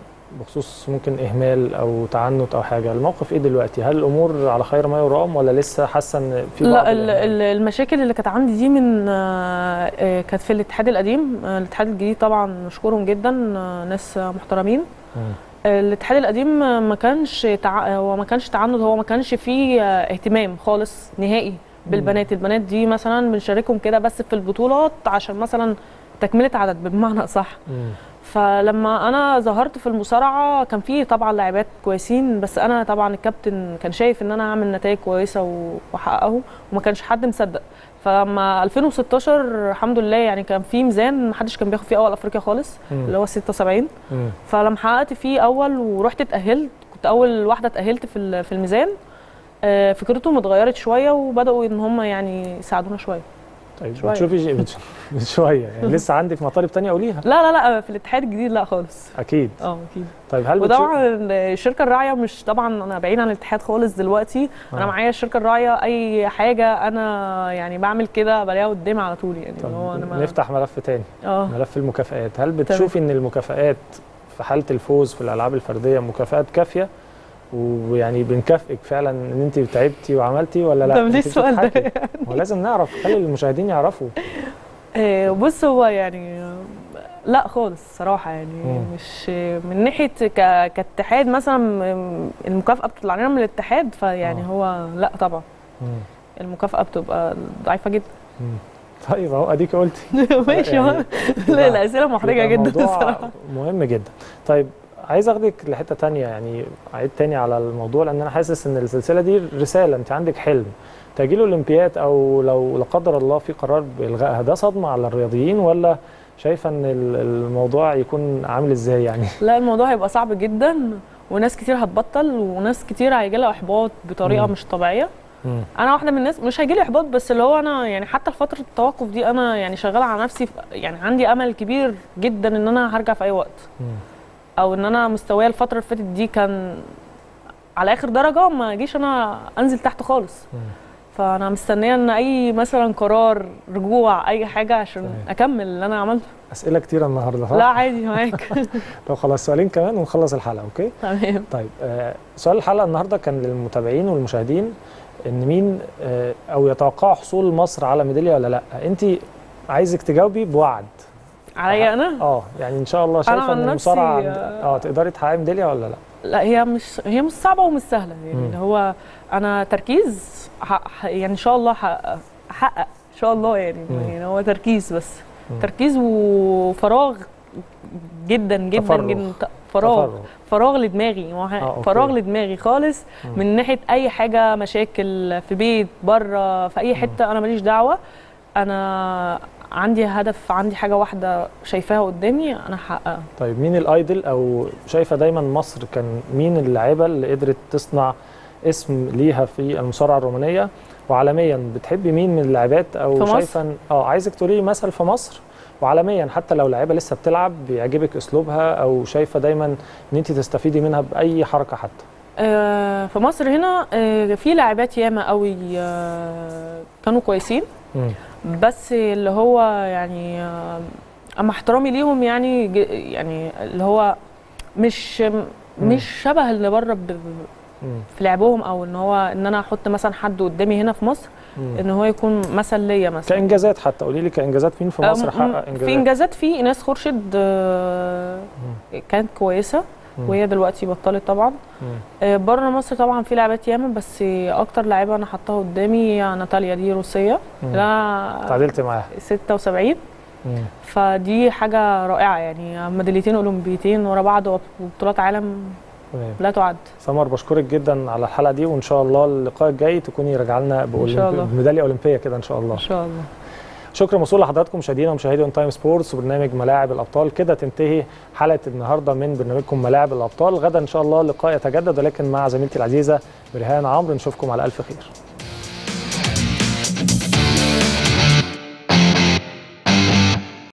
بخصوص ممكن اهمال او تعنت او حاجه الموقف ايه دلوقتي هل الامور على خير ما يرام ولا لسه حاسه ان في بعض لا ال- الإهمال؟ ال- المشاكل اللي كانت عندي دي من آه، آه، كانت في الاتحاد القديم آه، الاتحاد الجديد طبعا نشكرهم جدا آه، ناس محترمين مم. آه، الاتحاد القديم آه، ما كانش تع... هو ما كانش تعنت هو ما كانش فيه آه، اهتمام خالص نهائي بالبنات البنات دي مثلا بنشاركهم كده بس في البطولات عشان مثلا تكمله عدد بمعنى صح مم. فلما انا ظهرت في المصارعه كان في طبعا لاعبات كويسين بس انا طبعا الكابتن كان شايف ان انا هعمل نتائج كويسه و- واحققه وما كانش حد مصدق فلما 2016 الحمد لله يعني كان في ميزان محدش كان بياخد فيه اول افريقيا خالص مم. اللي هو 76 مم. فلما حققت فيه اول ورحت اتاهلت كنت اول واحده اتاهلت في ال- في الميزان آه، فكرتهم اتغيرت شويه وبداوا ان هم يعني يساعدونا شويه طيب شوية. بتشوفي بتش- شويه يعني لسه عندك مطالب تانية قوليها لا لا لا في الاتحاد الجديد لا خالص اكيد اه اكيد طيب هل بتشوف وطبعا الشركه الراعيه مش طبعا انا بعيد عن الاتحاد خالص دلوقتي آه. انا معايا الشركه الراعيه اي حاجه انا يعني بعمل كده بلاقيها قدامي على طول يعني اللي هو انا طب ما نفتح ملف تاني اه ملف المكافآت هل بتشوفي ان المكافآت في حاله الفوز في الالعاب الفرديه مكافآت كافيه ويعني بنكافئك فعلا ان انت تعبتي وعملتي ولا لا طب ليه أنت السؤال ده؟ بتضحكي. هو لازم نعرف خلي المشاهدين يعرفوا آه، بص هو يعني آه، لا خالص صراحة يعني مم. مش من ناحية ك... كاتحاد مثلا م- المكافأة بتطلع لنا من الاتحاد فيعني آه. هو لا طبعا المكافأة بتبقى ضعيفة جدا مم. طيب اهو اديك قلتي ماشي يعني هو لا الأسئلة محرجة يبقى جدا الموضوع الصراحة مهم جدا طيب عايز اخدك لحته تانية يعني اعيد تاني على الموضوع لان انا حاسس ان السلسله دي رساله انت عندك حلم تاجيل الاولمبياد او لو لا قدر الله في قرار بالغائها ده صدمه على الرياضيين ولا شايفه ان ال- الموضوع يكون عامل ازاي يعني لا الموضوع هيبقى صعب جدا وناس كتير هتبطل وناس كتير هيجي لها احباط بطريقه مم. مش طبيعيه انا واحده من الناس مش هيجي لي احباط بس اللي هو انا يعني حتى فتره التوقف دي انا يعني شغاله على نفسي في- يعني عندي امل كبير جدا ان انا هرجع في اي وقت مم. او ان انا مستواي الفتره اللي فاتت دي كان على اخر درجه ما اجيش انا انزل تحت خالص مم. فانا مستنيه ان اي مثلا قرار رجوع اي حاجه عشان صحيح. اكمل اللي انا عملته اسئله كتيره النهارده صح؟ لا عادي معاك طب خلاص سؤالين كمان ونخلص الحلقه اوكي تمام طيب آه سؤال الحلقه النهارده كان للمتابعين والمشاهدين ان مين آه او يتوقعوا حصول مصر على ميداليه ولا لا انت عايزك تجاوبي بوعد عليا انا اه يعني ان شاء الله شايفه عن ان نفسي، المصارعه عند- آه، اه تقدري تحققي ميداليه ولا لا لا هي مش هي مش صعبه ومش سهله مم. يعني اللي هو انا تركيز ح... ح... يعني ان شاء الله هحقق هحقق ان شاء الله يعني مم. يعني هو تركيز بس مم. تركيز وفراغ جدا جدا تفرغ. جدا ت- فراغ تفرغ. فراغ لدماغي ما هو آه، أوكي. فراغ لدماغي خالص مم. من ناحيه اي حاجه مشاكل في بيت بره في اي حته انا ماليش دعوه انا عندي هدف عندي حاجه واحده شايفاها قدامي انا هحققها طيب مين الايدل او شايفه دايما مصر كان مين اللاعيبه اللي قدرت تصنع اسم ليها في المصارعه الرومانيه وعالميا بتحبي مين من اللاعبات او في مصر؟ شايفه إن- اه عايزك تقولي لي مثل في مصر وعالميا حتى لو لعيبه لسه بتلعب بيعجبك اسلوبها او شايفه دايما ان انت تستفيدي منها باي حركه حتى آه، في مصر هنا آه، في لاعبات ياما قوي آه، كانوا كويسين مم. بس اللي هو يعني آه، اما احترامي ليهم يعني ج- يعني اللي هو مش مش شبه اللي بره ب- ب- مم. في لعبهم او ان هو ان انا احط مثلا حد قدامي هنا في مصر مم. ان هو يكون مثل ليا مثلا كانجازات حتى قولي لي كانجازات مين في مصر آه، م- حقق في انجازات انجازات في ايناس خورشيد آه، كانت كويسه مم. وهي دلوقتي بطلت طبعا مم. بره مصر طبعا في لاعبات ياما بس اكتر لعيبه انا حطاها قدامي هي ناتاليا دي روسيه مم. لا تعادلت معاها 76 مم. فدي حاجه رائعه يعني ميداليتين اولمبيتين ورا بعض وبطولات عالم تمام لا تعد سمر بشكرك جدا على الحلقه دي وان شاء الله اللقاء الجاي تكوني راجعه لنا إن شاء الله. بميداليه اولمبيه كده ان شاء الله ان شاء الله شكرا موصول لحضراتكم مشاهدينا ومشاهدي اون تايم سبورتس وبرنامج ملاعب الابطال كده تنتهي حلقه النهارده من برنامجكم ملاعب الابطال غدا ان شاء الله اللقاء يتجدد ولكن مع زميلتي العزيزه برهان عمرو نشوفكم على الف خير